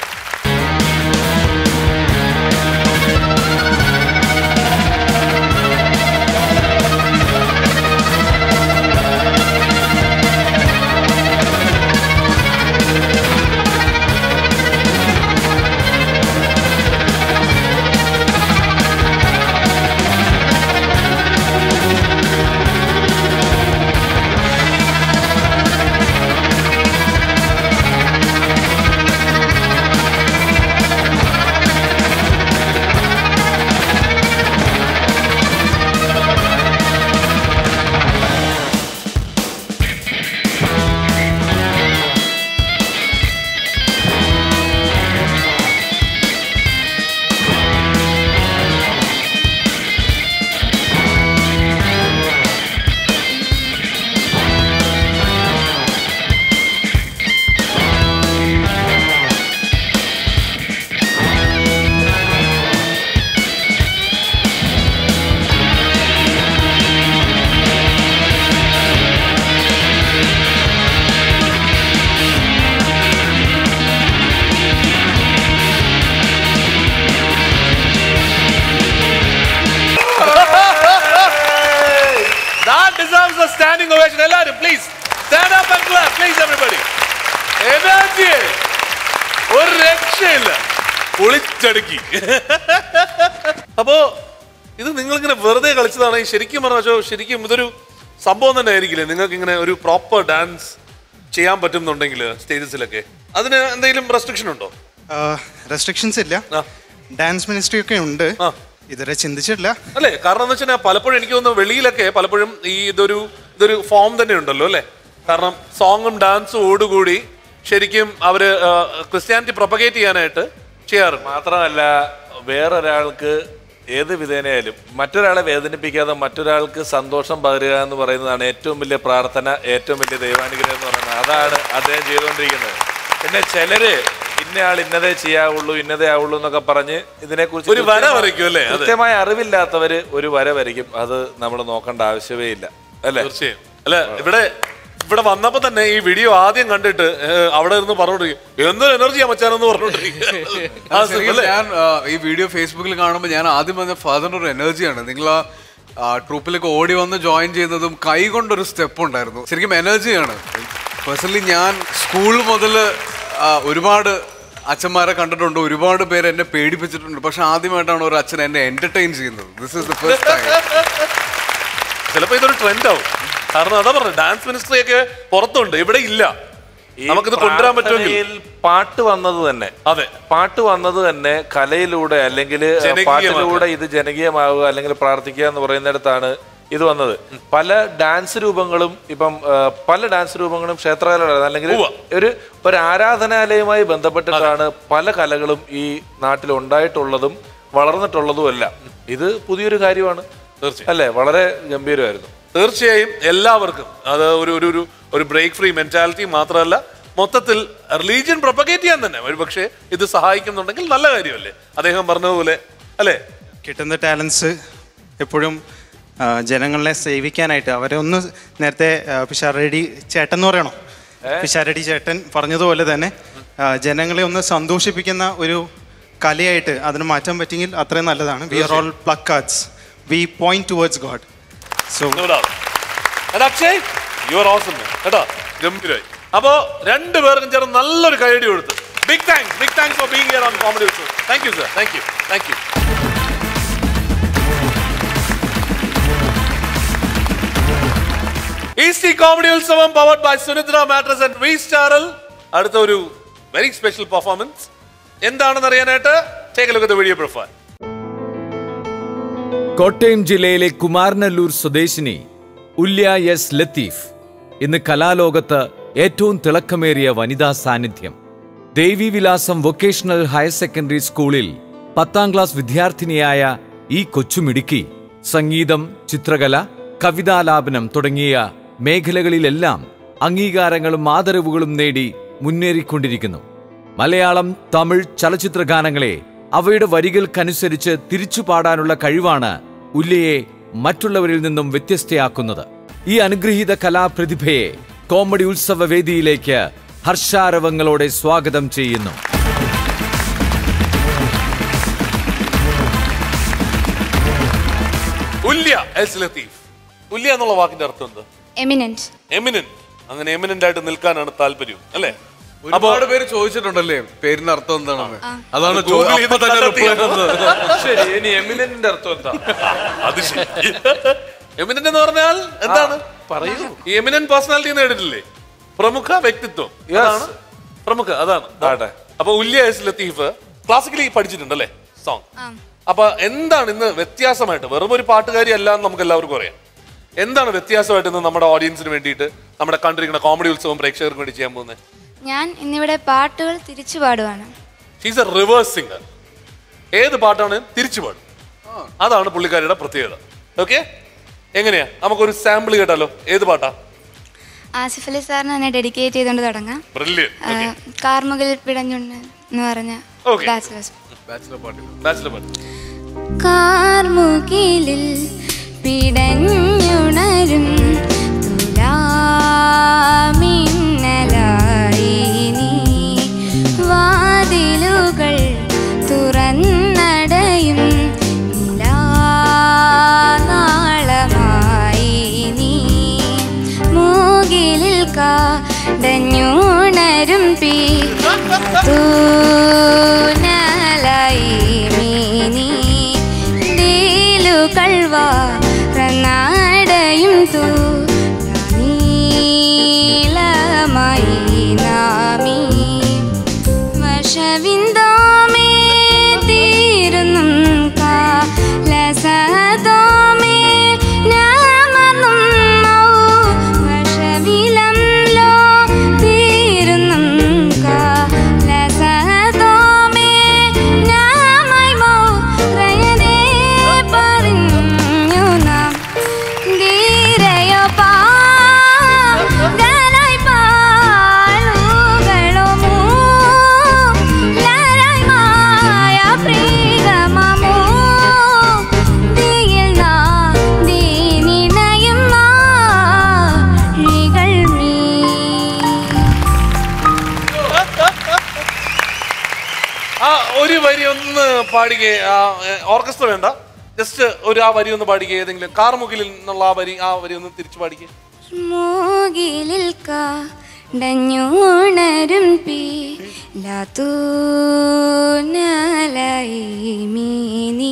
That deserves a standing ovation. എല്ലാവരും please stand up and clap. Please everybody. Energy. ഒരു രക്ഷയില്ല ഒളിച്ചടുക്കി അപ്പോ ഇത് നിങ്ങളിങ്ങനെ വെറുതെ കളിച്ചതാണ് ഈ ശരിക്കും പറഞ്ഞോ ശരിക്കും ഇതൊരു സംഭവം തന്നെ ആയിരിക്കില്ലേ നിങ്ങൾക്ക് ഇങ്ങനെ ഒരു പ്രോപ്പർ ഡാൻസ് ചെയ്യാൻ പറ്റുന്നുണ്ടെങ്കിൽ സ്റ്റേജസിലൊക്കെ അതിന് എന്തെങ്കിലും റെസ്ട്രിക്ഷൻ ഉണ്ടോ റെസ്ട്രിക്ഷൻസ് ഇല്ല ഡാൻസ് മിനിസ്ട്രി ഒക്കെ ഉണ്ട് ഇതുവരെ ചിന്തിച്ചിട്ടില്ല അല്ലേ കാരണം എന്ന് വെച്ചാൽ പലപ്പോഴും എനിക്ക് തോന്നുന്നു വെളിയിലൊക്കെ പലപ്പോഴും ഈ ഇതൊരു ഇതൊരു ഫോം തന്നെ ഉണ്ടല്ലോ അല്ലേ കാരണം സോങ്ങും ഡാൻസും ഓടുകൂടി ശരിക്കും അവര് ആ, ക്രിസ്ത്യാനിറ്റി പ്രൊപ്പഗേറ്റ് ചെയ്യാനായിട്ട് ചെയ്യാറുണ്ട് മാത്രമല്ല വേറൊരാൾക്ക് ഏത് വിധേനയായാലും മറ്റൊരാളെ വേദനിപ്പിക്കാതെ മറ്റൊരാൾക്ക് സന്തോഷം പകരുക എന്ന് പറയുന്നതാണ് ഏറ്റവും വലിയ പ്രാർത്ഥന ഏറ്റവും വലിയ ദൈവാനുഗ്രഹം എന്ന് പറയുന്നത് അതാണ് അദ്ദേഹം ചെയ്തുകൊണ്ടിരിക്കുന്നത് പിന്നെ ചിലര് ഇന്നയാൾ ഇന്നതേ ചെയ്യാവുള്ളൂ ഇന്നതേ ആവുള്ളൂ എന്നൊക്കെ പറഞ്ഞ് ഇതിനെക്കുറിച്ച് ഒരു വര കൃത്യമായ- വരയ്ക്കും അല്ലേ? അതെ. കൃത്യമായ അറിവില്ലാത്തവര് ഒരു വര വരയ്ക്കും അത് നമ്മൾ നോക്കേണ്ട ആവശ്യമേ ഇല്ല അല്ലേ തീർച്ചയായും അല്ല ഇവിടെ ഇവിടെ വന്നപ്പോ തന്നെ ഈ വീഡിയോ ആദ്യം കണ്ടിട്ട് ഏ, അവിടെ നിന്ന് പറഞ്ഞോണ്ടിരിക്കും എന്തൊരു എനർജിയാ മച്ചാനെന്ന് പറഞ്ഞോണ്ടിരിക്കും ആ, ശരിക്കും അല്ലേ? ഞാൻ ആ, ഈ വീഡിയോ ഫേസ്ബുക്കിൽ കാണുമ്പോൾ ഞാൻ ആദ്യം വന്ന ഫാദറിന്റെ ഒരു എനർജിയാണ് നിങ്ങൾ ആ ട്രൂപ്പിലേക്ക് ഓടി വന്ന് ജോയിൻ ചെയ്യുന്നതും കൈ കൊണ്ടൊരു സ്റ്റെപ്പ് ഉണ്ടായിരുന്നു ശരിക്കും എനർജിയാണ് പേഴ്സണലി ഞാൻ സ്കൂൾ മുതൽ ഒരുപാട് അച്ഛന്മാരെ കണ്ടിട്ടുണ്ട് ഒരുപാട് പേര് എന്നെ പേടിപ്പിച്ചിട്ടുണ്ട് പക്ഷെ ആദ്യമായിട്ടാണ് ഒരു അച്ഛൻ എന്നെ എന്റർടൈൻ ചെയ്യുന്നത് this is the first time ചിലപ്പോ ഇതൊരു ട്രെൻഡ് ആവും കാരണം അതാ പറഞ്ഞു ഡാൻസ് മിനിസ്ട്രി ഒക്കെ പുറത്തുണ്ട് ഇവിടെ ഇല്ല ഈ നമുക്കിത് കൊണ്ടുവരാൻ പറ്റുമെങ്കിൽ പ്രാർത്ഥനയിൽ പാട്ട് വന്നത് തന്നെ അതെ പാട്ട് വന്നത് തന്നെ കലയിലൂടെ അല്ലെങ്കിൽ ജനകീയമാക്കുക. പാട്ടിലൂടെ ഇത് ജനകീയമാവുക അല്ലെങ്കിൽ പ്രാർത്ഥിക്കുക എന്ന് പറയുന്നിടത്താണ് ഇത് വന്നത് പല ഡാൻസ് രൂപങ്ങളും ഇപ്പം ആ, പല ഡാൻസ് രൂപങ്ങളും ക്ഷേത്രകലകളാണ് അല്ലെങ്കിൽ ഒരു ഒരു ആരാധനാലയവുമായി ബന്ധപ്പെട്ടിട്ടാണ് പല കലകളും ഈ നാട്ടിൽ ഉണ്ടായിട്ടുള്ളതും വളർന്നിട്ടുള്ളതും അല്ല ഇത് പുതിയൊരു കാര്യമാണ് അല്ലേ വളരെ ഗംഭീരമായിരുന്നു തീർച്ചയായും എല്ലാവർക്കും അത് ഒരു ഒരു ഒരു ഒരു ബ്രേക്ക് ഫ്രീ മെന്റാലിറ്റി മാത്രമല്ല മൊത്തത്തിൽ റിലീജിയൻ പ്രൊപ്പഗേറ്റ് ചെയ്യാൻ തന്നെ ഒരു പക്ഷേ ഇത് സഹായിക്കുന്നുണ്ടെങ്കിൽ നല്ല കാര്യമല്ലേ അദ്ദേഹം പറഞ്ഞതുപോലെ അല്ലേ കിട്ടുന്ന ടാലൻസ് എപ്പോഴും ആ, ജനങ്ങളെ സേവിക്കാനായിട്ട് അവരെ ഒന്ന് നേരത്തെ ആ, പിഷാരടി ചേട്ടൻ എന്ന് പറയണോ പിഷാരടി ചേട്ടൻ പറഞ്ഞതുപോലെ തന്നെ ആ, ജനങ്ങളെ ഒന്ന് സന്തോഷിപ്പിക്കുന്ന ഒരു കലയായിട്ട് അതിന് മാറ്റാൻ പറ്റിയെങ്കിൽ അത്രയും നല്ലതാണ് we are all placards we point towards God so And Akshay you are awesome കേട്ടോ ഗംഭീരമായി അപ്പോ രണ്ടുപേർക്കും ചേർന്ന് നല്ലൊരു കൈയടി കൊടുത്ത് big thanks big thanks for being here on comedy Utsavam thank you sir thank you thank you Eastea comedy ഉത്സവം powered by Sunidra mattress and V സ്റ്റാറിൽ അടുത്ത ഒരു വെരി സ്പെഷ്യൽ പെർഫോമൻസ് എന്താണെന്ന് അറിയാനായിട്ട് take look video profile Kottayam ജില്ലയിലെ കുമാരനല്ലൂർ സ്വദേശിനി ഉല്യ എസ് ലത്തീഫ് ഇന്ന് കലാലോകത്ത് ഏറ്റവും തിളക്കമേറിയ വനിതാ സാന്നിധ്യം ദേവി വിലാസം വൊക്കേഷണൽ ഹയർ സെക്കൻഡറി സ്കൂളിൽ പത്താം ക്ലാസ് വിദ്യാർത്ഥിനിയായ ഈ കൊച്ചുമിടുക്കി സംഗീതം ചിത്രകല കവിതാലാപനം തുടങ്ങിയ മേഖലകളിലെല്ലാം അംഗീകാരങ്ങളും ആദരവുകളും നേടി മുന്നേറിക്കൊണ്ടിരിക്കുന്നു മലയാളം തമിഴ് ചലച്ചിത്ര ഗാനങ്ങളെ അവയുടെ വരികൾക്കനുസരിച്ച് തിരിച്ചു പാടാനുള്ള കഴിവാണ് ഉല്ലയെ മറ്റുള്ളവരിൽ നിന്നും വ്യത്യസ്തയാക്കുന്നത് ഈ അനുഗ്രഹീത കലാപ്രതിഭയെ കോമഡി ഉത്സവ വേദിയിലേക്ക് ഹർഷാരവങ്ങളോടെ സ്വാഗതം ചെയ്യുന്നു ഉല്യ എസ് ലത്തീഫ് ഉല്യ എന്നുള്ള വാക്കിന്റെ അർത്ഥം എന്താ എമിനന്റ് എമിനന്റ് അങ്ങനെ എമിനന്റ് ആയിട്ട് നിൽക്കാനാണ് താല്പര്യം അല്ലേ ഒരുപാട് പേര് ചോദിച്ചിട്ടുണ്ടല്ലേ പേരിന്റെ അർത്ഥം എന്താണെന്ന് അതാണ് ചോ- Google ചെയ്ത് അപ്പൊ തന്നെ കണ്ടെത്തി. reply തന്നത്. ശരി ഇനി എമിനന്റിന്റെ അർത്ഥം എന്താ അത് ശരി എമിനന്റ് എന്ന് പറഞ്ഞാൽ എന്താണ് പറയൂ ഈ എമിനന്റ് പേഴ്സണാലിറ്റി നേടിട്ടില്ലേ പ്രമുഖ വ്യക്തിത്വം അതാണ് പ്രമുഖ അതാണ് ആട്ടെ. അപ്പൊ ഉല്യ എസ് ലത്തീഫ് ക്ലാസിക്കലി പഠിച്ചിട്ടുണ്ടല്ലേ സോങ് അപ്പൊ എന്താണ് ഇന്ന് വ്യത്യാസമായിട്ട് വെറും ഒരു പാട്ടുകാരി അല്ല എന്ന് നമുക്ക് എല്ലാവർക്കും അറിയാം എന്താണ് വ്യത്യാസമായിട്ട് ഇന്ന് നമ്മുടെ ഓഡിയൻസിന് വേണ്ടിയിട്ട് നമ്മുടെ കണ്ടിരിക്കുന്ന കോമഡി ഉത്സവം പ്രേക്ഷകർക്ക് വേണ്ടി ചെയ്യാൻ പോകുന്നത് ഞാൻ ഇന്നിവിടെ പാട്ടുകൾ തിരിച്ചു പാടുവാണ് ഷീസ് എ റിവേഴ്സ് സിംഗർ ഏത് പാട്ടാണ് തിരിച്ചു പാടും അതാണ് പുള്ളിക്കാരിയുടെ പ്രത്യേകത ഓക്കെ എങ്ങനെയാ നമുക്കൊരു സാമ്പിൾ കേട്ടാലോ ഏത് പാട്ടാ ആസിഫ് അലി സാറിന് എന്നെ ഡെഡിക്കേറ്റ് ചെയ്തുകൊണ്ട് തുടങ്ങാം ബ്രില്യൻ ആ, കാർമുകിൽ പിടഞ്ഞുണ്ട് എന്ന് പറഞ്ഞ Okay. ബാച്ചിലേഴ്സ് ബാച്ചിലർ പാട്ട് ബാച്ചിലർ പാട്ട് കാർമുകിലിൽ പിടഞ്ഞുണരും തുലാമിന്നലായി നീ വാതിലുകൾ തുറന്നടയും നിലാനാളമായി നീ മൂകിലിൽ കാടഞ്ഞുണരും പീ തൂനലായി മീനി ദീലുകൾ വാറനാടയും തൂ നീലമായി നാമി വശവിന്ദോമേ തീരുന്നും കാലസദോമേ നാമന്നും മൗ വശവിലംലോ തീരുന്നും കാലസദോമേ നാമൈ മൗ റയനേ പറഞ്ഞു നാം ധീരയോ പാ ഗലായി പാലുകളോ മൂ ലരായി മായ പ്രീതമമോ ദിയിൽ നാ ദീനിനയും മാഴികൾ മീ ആ ഒരു വരി ഒന്ന് പാടിക്കേ ഓർക്കസ്ട്ര വേണ്ട ജസ്റ്റ് ഒരു ആ വരി ഒന്ന് പാടിക്കേ ഏതെങ്കിലും കാർമുകിലിൽ നിന്നുള്ള ആ വരി ആ വരി ഒന്ന് തിരിച്ചു പാടിക്കേ മൂകിലിൽ കാടഞ്ഞുണരും പീ ലാത്തൂനലായി മീനി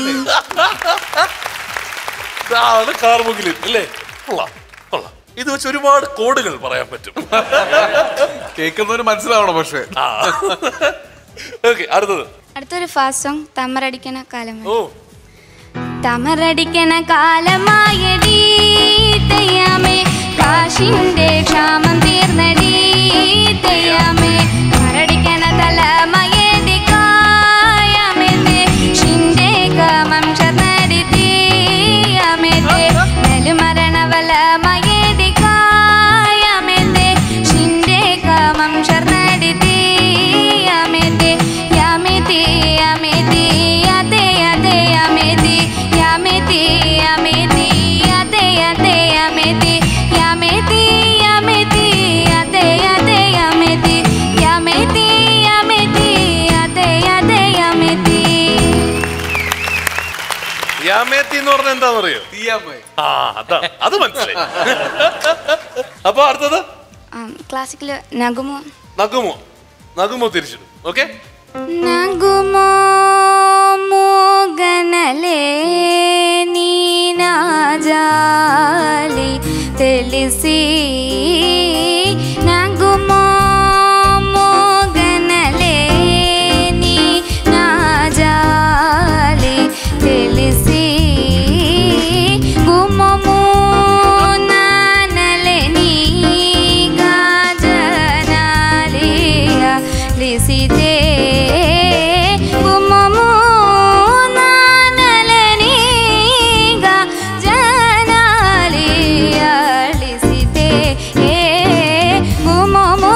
ഇതാണ് കാർമുകിലിൽ അല്ലേ കൊള്ളാം കൊള്ളാം ഇത് വെച്ച് ഒരുപാട് കോഡുകൾ പറയാൻ പറ്റും കേൾക്കുന്നവര് മനസ്സിലാവണം പക്ഷേ ഓക്കെ അടുത്തത് അടുത്തൊരു ഫാസ്റ്റ് സോങ് തമറടിക്കണ കാലം ഓ തമറടിക്കണ കാലമായടി തെയ്യാമേ കാശിന്റെ ക്ഷാമം തീർന്നടി തെയ്യാമേ മരടിക്കണ തലമയേടി കായമേത്തെ ഷിന്റെ കാമം ചർന്നടി തീയമേത്തെ നെലുമരണവലമയേടി കായമേത്തെ ഷിന്റെ കാമം ചർന്നടി തീയമേത്തെ യാമേതി യാമേതി യാതെ യാതെ യാമേതി യാമേതി യാമേതി യാതെ യാതെ യാമേതി യാമേതി യാമേതി യാതെ യാതെ യാമേതി യാ തീയാമേത്തി എന്ന് പറഞ്ഞ എന്താണെന്നറിയോ തീയാമേ ആ അതാ അത് മനസ്സിലായി അപ്പൊ അടുത്തത് ക്ലാസിക്കൽ നഗുമോ നഗുമോ നഗുമോ തിരിച്ചിടും ഓക്കെ నగుమో మూగనలే నీనాజాలి తెలిసి నగుమో మూగనలే నీనాజాలి తెలిసి గుమము నానలే నీ గాజనాలియా లిసితే గుమము నానలని గాజనాలియా లిసితే ఏ గుమము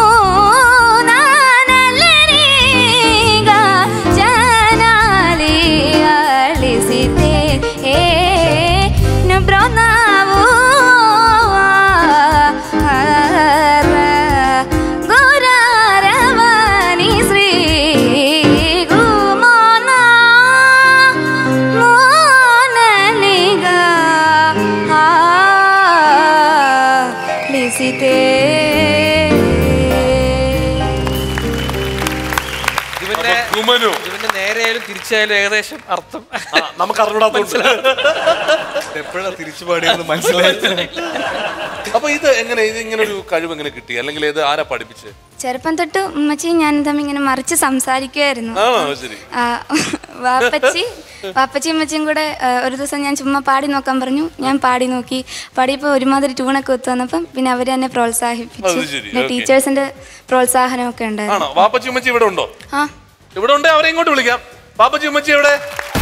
నానలని గాజనాలియా లిసితే ఏ నబ్రోనావు గోరారవాణి శ్రీ గుమోనా మోనలిగా ലിസിതേ ഇവന്റെ ഗുമനു ഇവന്റെ നേരെയായാലും തിരിച്ചായാലും ഏകദേശം അർത്ഥം നമുക്ക് അറിഞ്ഞൂടാത്തോണ്ട് എപ്പോഴാ തിരിച്ചു പാടിയെന്ന് മനസ്സിലായി അപ്പൊ ഇത് എങ്ങനെ ഇത് ഇങ്ങനെ ഒരു കഴിവ് എങ്ങനെ കിട്ടി അല്ലെങ്കിൽ ഇത് ആരാ പഠിപ്പിച്ച് ചെറുപ്പം തൊട്ട് ഉമ്മച്ചിയും ഞാനും തമ്മിൽ ഇങ്ങനെ മറിച്ച് സംസാരിക്കുമായിരുന്നു ആണോ ശരി ആ, വാപ്പച്ചി വാപ്പച്ചി ഉമ്മച്ചിയും കൂടെ ആ, ഒരു ദിവസം ഞാൻ ചുമ്മാ പാടി നോക്കാൻ പറഞ്ഞു ഞാൻ പാടി നോക്കി പാടിയപ്പോൾ ഒരുമാതിരി ട്യൂണൊക്കെ ഒത്തു വന്നപ്പം പിന്നെ അവർ എന്നെ പ്രോത്സാഹിപ്പിച്ചു അത് ശരി, പിന്നെ okay. ടീച്ചേഴ്സിന്റെ പ്രോത്സാഹനമൊക്കെ ഉണ്ടായിരുന്നു ആണോ വാപ്പച്ചി ഉമ്മച്ചി ഇവിടെ ഉണ്ടോ ആ ഇവിടെ ഉണ്ട് അവരെ ഇങ്ങോട്ട് വിളിക്കാം വാപ്പച്ചി ഉമ്മച്ചി എവിടെ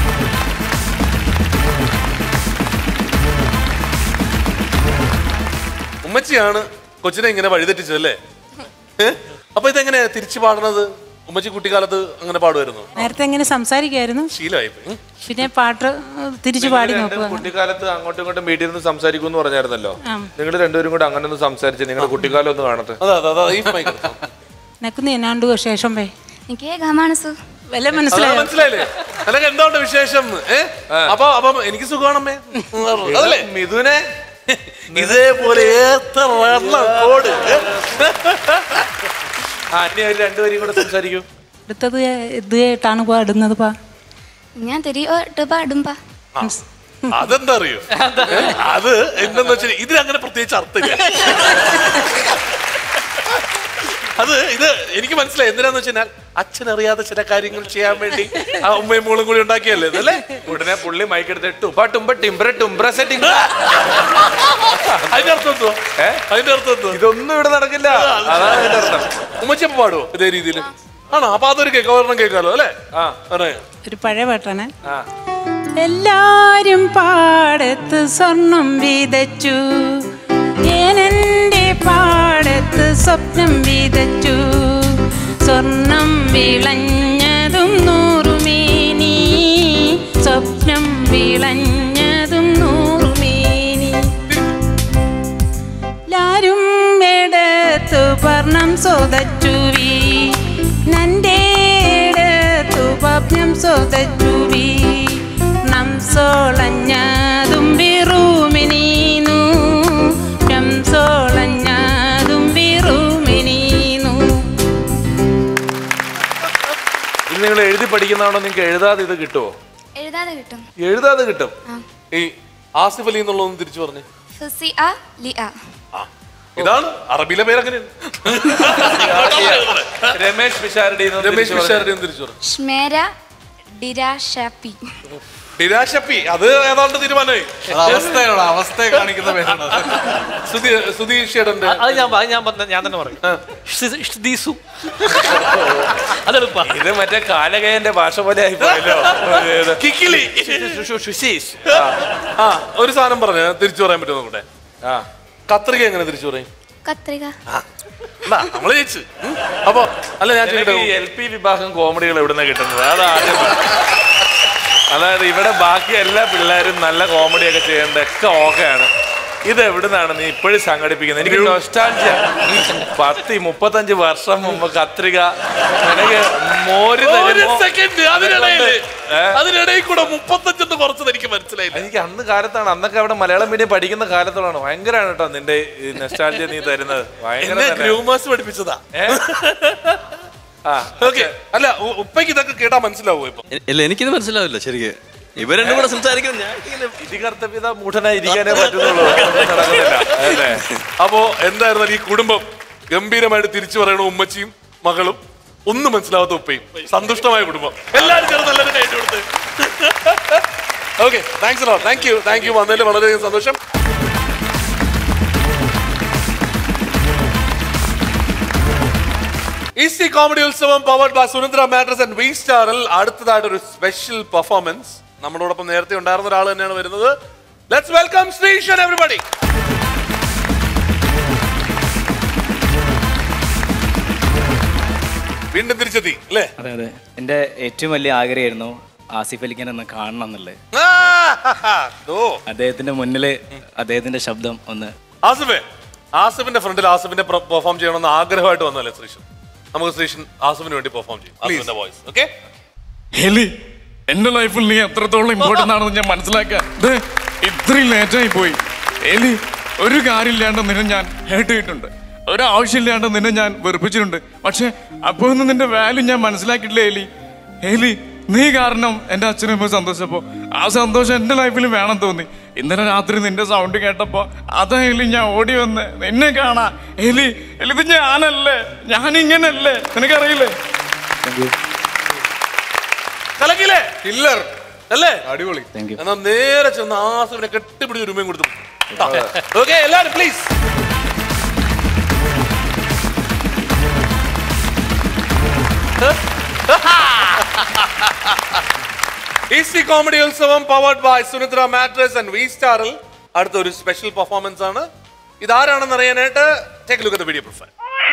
ഉമ്മച്ചിയാണ് കൊച്ചിനെ ഇങ്ങനെ വഴിതെറ്റിച്ചതല്ലേ ഏ? അപ്പൊ ഇതെങ്ങനെ തിരിച്ചു പാടണത് ഉമ്മച്ചി കുട്ടിക്കാലത്ത് അങ്ങനെ പാടുമായിരുന്നു നേരത്തെ എങ്ങനെ സംസാരിക്കായിരുന്നു ശീലമായി പോയി. പിന്നെ പാട്ട് തിരിച്ചു പാടി നിങ്ങൾ നോക്കുക രണ്ടും കുട്ടിക്കാലത്ത് അങ്ങോട്ടും ഇങ്ങോട്ടും വീട്ടിൽ നിന്ന് സംസാരിക്കും എന്ന് പറഞ്ഞായിരുന്നല്ലോ ആ. നിങ്ങൾ രണ്ടുപേരും കൂടെ അങ്ങനെ ഒന്ന് സംസാരിച്ച് നിങ്ങളുടെ കുട്ടിക്കാലം ഒന്ന് കാണട്ടെ അതാ അതാ അതാ ഈ mic എടുത്തോ. നക്കുന്നു എന്നാണ്ട് ശേഷം വേ എനിക്ക് ഗമാണസു വല്ല അതാ മനസ്സിലായോ മനസ്സിലായില്ലേ അല്ലെങ്കിൽ എന്തുകൊണ്ട് വിശേഷം ഏ അപ്പൊ അപ്പം എനിക്ക് സുഖമാണമ്മേ അതല്ലേ മിഥുനെ ഇതേപോലെ എത്ര എണ്ണം കോട് ആ ഇനി അവർ രണ്ടുപേരും കൂടെ സംസാരിക്കൂ അടുത്തത് ഇത് ആയിട്ടാണ് പാടുന്നത് പാ ഞാൻ തെരിയോട്ട് പാടുമ്പ അതെന്താ അറിയോ ഏ? അത് എന്തെന്ന് വെച്ചാൽ ഇതിനങ്ങനെ പ്രത്യേകിച്ച് അർത്ഥമില്ല അത് ഇത് എനിക്ക് മനസ്സിലായി എന്തിനാന്ന് വെച്ചാൽ അച്ഛൻ അറിയാതെ ചില കാര്യങ്ങൾ ചെയ്യാൻ വേണ്ടി ആ ഉമ്മയും മോളും കൂടി ഉണ്ടാക്കിയല്ലേ ഇതല്ലേ ഉടനെ പുള്ളി മൈക്കെടുത്ത് ടുപ്പ ടുമ്പ ടിംബ്ര ടുംബ്ര സെറ്റിംഗ് അതിന്റെ അർത്ഥം എന്തോ അതിന്റെ അർത്ഥം എന്തോ ഇതൊന്നും ഇവിടെ നടക്കില്ല അതാണ് അതിന്റെ അർത്ഥം ഉമ്മച്ചപ്പ പാടുവോ ഇതേ രീതിയിൽ ആണോ അപ്പൊ അതൊരു കേൾക്കാം ഒരെണ്ണം കേൾക്കാലോ അല്ലേ ആ പറയാം ഒരു പഴയ പാട്ടാണ് ആ എല്ലാരും പാടത്ത് സ്വർണം വിതച്ചു ഏനെന്റെ പാടത്ത് സ്വപ്നം വിതച്ചു സ്വർണം വിളഞ്ഞതും നൂറുമേനി സ്വപ്നം വിളഞ്ഞതും നൂറുമേനി ലാരും എടുത്തു വർണ്ണം സ്വതച്ചുവി നന്റേടത്തു പപ്നം സ്വതച്ചുവി നം സോളഞ്ഞതും വിറൂമിനീനു നം സോളഞ്ഞതും വിറൂമിനീനു ഇത് നിങ്ങൾ എഴുതി പഠിക്കുന്നതാണോ നിങ്ങൾക്ക് എഴുതാതെ ഇത് കിട്ടുമോ എഴുതാതെ കിട്ടും എഴുതാതെ കിട്ടും ഈ ആസിഫ് അലി എന്നുള്ളതൊന്ന് തിരിച്ചു പറഞ്ഞു ഫസി അ ലി അ ഇതാണ് അറബിയിലെ പേരങ്ങനെ രമേശ് പിഷാരടി രമേശ് പിഷാരടി എന്ന് തിരിച്ചു പറഞ്ഞു ഷ്മേര ഡിരാഷാപ്പി നിരാശപ്പി അത് ഏതാണ്ട് തീരുമാനമായി അത് അവസ്ഥയാണ് അവസ്ഥയെ കാണിക്കുന്ന പേരാണ് അത്. സുധി സുധീഷ് ചേട്ടന്റെ അത് ഞാൻ അത് ഞാൻ പറഞ്ഞ- ഞാൻ തന്നെ പറയും ഷ്- ഷ് ദീസു. അതെളുപ്പാ ഇത് മറ്റേ കാലകയന്റെ ഭാഷ പോലെ ആയി പോയല്ലോ കിക്കിലി ആ, ആ ഒരു സാധനം പറഞ്ഞു തിരിച്ചു പറയാൻ പറ്റുമോ കൂടെ ആ കത്രിക എങ്ങനെ തിരിച്ചു പറയും കത്രിക എന്നാ, നമ്മള് ജയിച്ചു ഉം. അപ്പൊ അല്ല ഞാൻ ചോദിക്കട്ടെ എൽ പി വിഭാഗം കോമഡികൾ എവിടുന്ന കിട്ടുന്നത് അത് ആദ്യം പറ. അതായത് ഇവിടെ ബാക്കി എല്ലാ പിള്ളേരും നല്ല കോമഡി ഒക്കെ ചെയ്യേണ്ട ഒക്കെ ഓക്കെയാണ് ഇത് എവിടുന്നാണ് നീ ഇപ്പോഴും സംഘടിപ്പിക്കുന്നത് എനിക്ക് നൊസ്റ്റാൾജിയ പത്തി മുപ്പത്തഞ്ച് വർഷം മുമ്പ് കത്രിക നിനക്ക് മോര് ഒരു തരുമോ? സെക്കൻഡ് അതിനിടയിൽ ഏ? അതിനിടയിൽ കൂടെ മുപ്പത്തഞ്ചെന്ന് കുറച്ചത് എനിക്ക് മനസ്സിലായില്ല എനിക്ക് അന്ന് കാലത്താണ് അന്നൊക്കെ അവിടെ മലയാളം മീഡിയം പഠിക്കുന്ന കാലത്തോളാണ് ഭയങ്കരമാണ് കേട്ടോ നിന്റെ നെസ്റ്റാൾജിയ നീ തരുന്നത് ഭയങ്കര എന്നെ തന്നെ. ഗ്രൂമേഴ്സ് പഠിപ്പിച്ചതാ ആ ഓക്കെ അല്ല ഉ- ഉപ്പയ്ക്ക് ഇതൊക്കെ കേട്ടാ മനസ്സിലാവോ ഇപ്പൊ ഇല്ല എനിക്കിത് മനസ്സിലാവില്ല ശരിക്ക് ഇവർ രണ്ടും കൂടെ സംസാരിക്കുന്നത് ഞാൻ ഇതി കർത്തവ്യത മൂഢനായി ഇരിക്കാനേ പറ്റുന്നുള്ളൂ നടക്കുന്നില്ല അല്ലേ അപ്പോ എന്തായിരുന്നാലും ഈ കുടുംബം ഗംഭീരമായിട്ട് തിരിച്ചു പറയണ ഉമ്മച്ചിയും മകളും ഒന്നും മനസ്സിലാവാത്ത ഉപ്പയും സന്തുഷ്ടമായ കുടുംബം എല്ലാവരും ചേർന്ന് എല്ലാവരും കൈ കൊടുത്ത് okay thanks thank you thank you വന്നതിൽ വളരെയധികം സന്തോഷം ഈസി കോമഡി ഉത്സവം powered by Sunanda mattress and V സ്റ്റാറിൽ അടുത്തതായിട്ട് ഒരു സ്പെഷ്യൽ പെർഫോമൻസ് നമ്മളോടൊപ്പം നേരത്തെ ഉണ്ടായിരുന്ന ഒരാൾ തന്നെയാണ് വരുന്നത് ലെറ്റ്സ് വെൽക്കം ശ്രീഷൻ എവറിബഡി വീണ്ടും തിരിച്ചെത്തി അല്ലേ അതെ അതെ എൻ്റെ ഏറ്റവും വലിയ ആഗ്രഹമായിരുന്നു ആസിഫ് അലിഖാൻ ഒന്ന് കാണണം എന്നുള്ളത് അദ്ദേഹത്തിന്റെ മുന്നിൽ അദ്ദേഹത്തിന്റെ ശബ്ദം ഒന്ന് ആസിഫെ ആസിഫിന്റെ ഫ്രണ്ടിൽ ആസിഫിന്റെ പെർഫോം ചെയ്യണമെന്ന് ആഗ്രഹമായിട്ട് വന്നല്ലേ ശ്രീഷൻ നമുക്ക് ശ്രീഷൻ ആസിഫിന് വേണ്ടി പെർഫോം ചെയ്യും ആസിഫിന്റെ വോയിസ് ഓക്കെ ഹെലി എന്റെ ലൈഫിൽ നീ എത്രത്തോളം ഇമ്പോർട്ടൻ്റ് ആണെന്ന് ഞാൻ മനസ്സിലാക്കാൻ ഇത് ഇത്രയും ലേറ്റായി പോയി എലി ഒരു കാര്യമില്ലാണ്ട് നിന്നെ ഞാൻ ഹേർട്ട് ചെയ്തിട്ടുണ്ട് ഒരു ആവശ്യമില്ലാണ്ട് നിന്നെ ഞാൻ വെറുപ്പിച്ചിട്ടുണ്ട് പക്ഷെ അപ്പോ ഒന്നും നിന്റെ വാല്യൂ ഞാൻ മനസ്സിലാക്കിയിട്ടില്ല എലി എലി നീ കാരണം എന്റെ അച്ഛനും അമ്മ സന്തോഷപ്പോ ആ സന്തോഷം എന്റെ ലൈഫിൽ വേണം തോന്നി ഇന്നലെ രാത്രി നിന്റെ സൗണ്ട് കേട്ടപ്പോ അതാ എലി ഞാൻ ഓടി വന്ന് നിന്നെ കാണാ എലി എലി ഇത് ഞാനല്ലേ ഞാൻ ഇങ്ങനല്ലേ നിനക്കറിയില്ലേ കലക്കില്ലേ കില്ലർ അല്ലേ അടിപൊളി എന്നാ നേരെ ചെന്ന് ആസിഫിനെ കെട്ടിപ്പിടിച്ച് ഒരു ഉമ്മയും കൊടുത്തു ഓക്കെ എല്ലാരും പ്ലീസ് ഈസി കോമഡി ഉത്സവം powered by Sunitra mattress and V സ്റ്റാറിൽ അടുത്ത ഒരു സ്പെഷ്യൽ പെർഫോമൻസ് ആണ് ഇതാരാണെന്ന് അറിയാനായിട്ട് ടേക്ക് ലുക്ക് വീഡിയോ പ്രൊഫൈൽ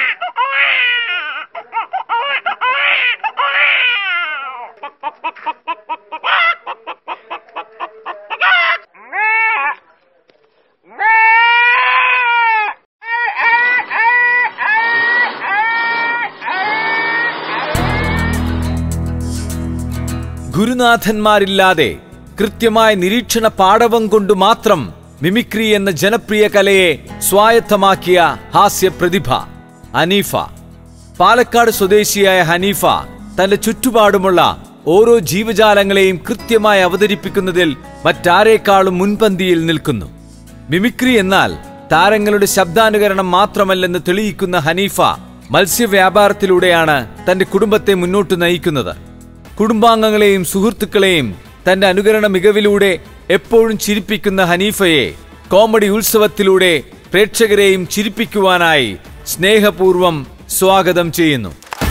ഗുരുനാഥന്മാരില്ലാതെ കൃത്യമായ നിരീക്ഷണ പാടവം കൊണ്ട് മാത്രം മിമിക്രി എന്ന ജനപ്രിയ കലയെ സ്വായത്തമാക്കിയ ഹാസ്യ പ്രതിഭ ഹനീഫ പാലക്കാട് സ്വദേശിയായ ഹനീഫ തന്റെ ചുറ്റുപാടുമുള്ള ഓരോ ജീവജാലങ്ങളെയും കൃത്യമായി അവതരിപ്പിക്കുന്നതിൽ മറ്റാരേക്കാളും മുൻപന്തിയിൽ നിൽക്കുന്നു മിമിക്രി എന്നാൽ താരങ്ങളുടെ ശബ്ദാനുകരണം മാത്രമല്ലെന്ന് തെളിയിക്കുന്ന ഹനീഫ മത്സ്യവ്യാപാരത്തിലൂടെയാണ് തന്റെ കുടുംബത്തെ മുന്നോട്ട് നയിക്കുന്നത് കുടുംബാംഗങ്ങളെയും സുഹൃത്തുക്കളെയും തന്റെ അനുകരണ മികവിലൂടെ എപ്പോഴും ചിരിപ്പിക്കുന്ന ഹനീഫയെ കോമഡി ഉത്സവത്തിലൂടെ പ്രേക്ഷകരെയും ചിരിപ്പിക്കുവാനായി സ്നേഹപൂർവം സ്വാഗതം ചെയ്യുന്നു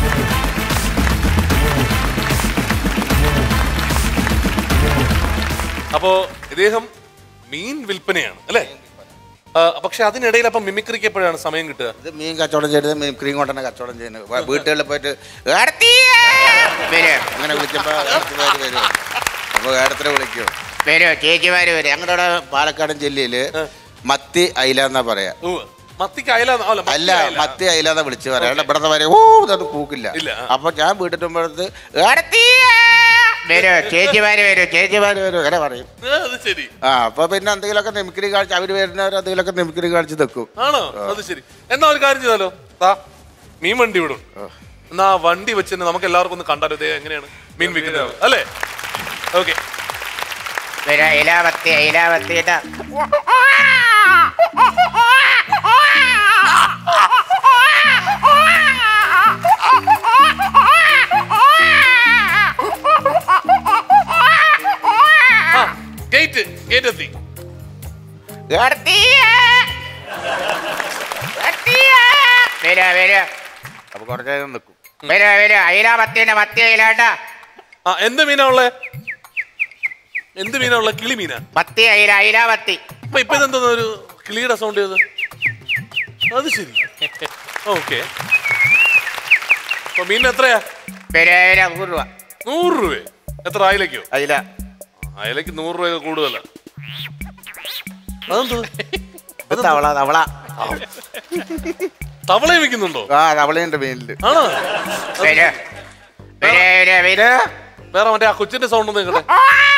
അപ്പോ ഇദ്ദേഹം മീൻ വിൽപ്പനയാണ് അല്ലേ ആ, പക്ഷെ അതിനിടയിൽ അപ്പം മിമിക്രിക്ക് എപ്പോഴാണ് സമയം കിട്ടുക ഇത് മീൻ കച്ചവടം ചെയ്തത് മീൻ ക്രീം കൊണ്ടാണ് കച്ചവടം ചെയ്യുന്നത് വ- വീട്ടുകളിൽ പോയിട്ട് "ഏടത്തിയേ!" വരും അങ്ങനെ വിളിച്ചപ്പോ ഏടത്തിമാര് വരും അപ്പൊ ഏടത്തിനെ വിളിക്കും വരും ചേച്ചിമാര് വരും ഞങ്ങളുടെ പാലക്കാടൻ ജില്ലയില് മത്തി അയില എന്നാ പറയാ മത്തിക്ക് അയല അല്ല മത്തി അല്ല അയല. മത്തി അയില എന്നാ വിളിച്ചു പറയാ ഇവിടുത്തെ വരെ ഓ ഇതൊന്നും കൂക്കില്ല ഇല്ല, ആ. അപ്പൊ ഞാൻ വീട്ടിട്ടുമ്പോഴത്ത് "ഏടത്തിയേ!" വരും ചേച്ചിമാര് വരും ചേച്ചിമാര് വരും അങ്ങനെ പറയും ഏ, അത് ശരി ആ അപ്പൊ പിന്നെ എന്തെങ്കിലുമൊക്കെ നിമിക്രി കാണിച്ച് അവര് വരുന്നവർ എന്തെങ്കിലുമൊക്കെ നിമിക്രി കാണിച്ച് നിൽക്കും ആണോ അത് ശരി എന്നാ ഒരു കാര്യം ചെയ്താലോ താ മീൻ വണ്ടി വിടും എന്നാ ആ വണ്ടി വെച്ച് തന്നെ നമുക്ക് എല്ലാവർക്കും ഒന്ന് കണ്ടാലോ ഇതേ എങ്ങനെയാണ് മീൻ വിൽക്കുന്നത് അല്ലേ ഓക്കെ വരാ ഇലാവത്തി ഇലാവത്തി ഇതാ. ഗേറ്റ് ഗേറ്റ് എത്തി ഏടത്തിയേ! ഏടത്തിയേ! വരാ വരാ അപ്പൊ കുറച്ച് നേരം നിൽക്കും വരാ വരാ അയില മത്തിയുടെ മത്തി അയിലാട്ടാ ആ എന്ത് മീനാ ഉള്ളേ എന്ത് മീനാ ഉള്ളേ കിളി മീനാ മത്തി അയില അയില മത്തി അപ്പൊ ഇപ്പൊ ഇതെന്താ ഒരു കിളിയുടെ സൗണ്ട് ചെയ്ത് അത് ശരി ഓക്കെ അപ്പൊ മീൻ എത്രയാ വരാ വരാ നൂറ് രൂപ നൂറ് രൂപ എത്ര അയലക്കോ അയില അയലക്ക് നൂറ് രൂപ കൂടുതലാ അതെന്തോ ഇത് തവള തവള തവളയും വെക്കുന്നുണ്ടോ ആ തവളയുണ്ട് മീനില് ആണോ വരൂ. വരൂ, വരൂ, വരൂ. വേറെ മറ്റേ ആ കൊച്ചിന്റെ സൗണ്ട് ഒന്ന് കേട്ടെ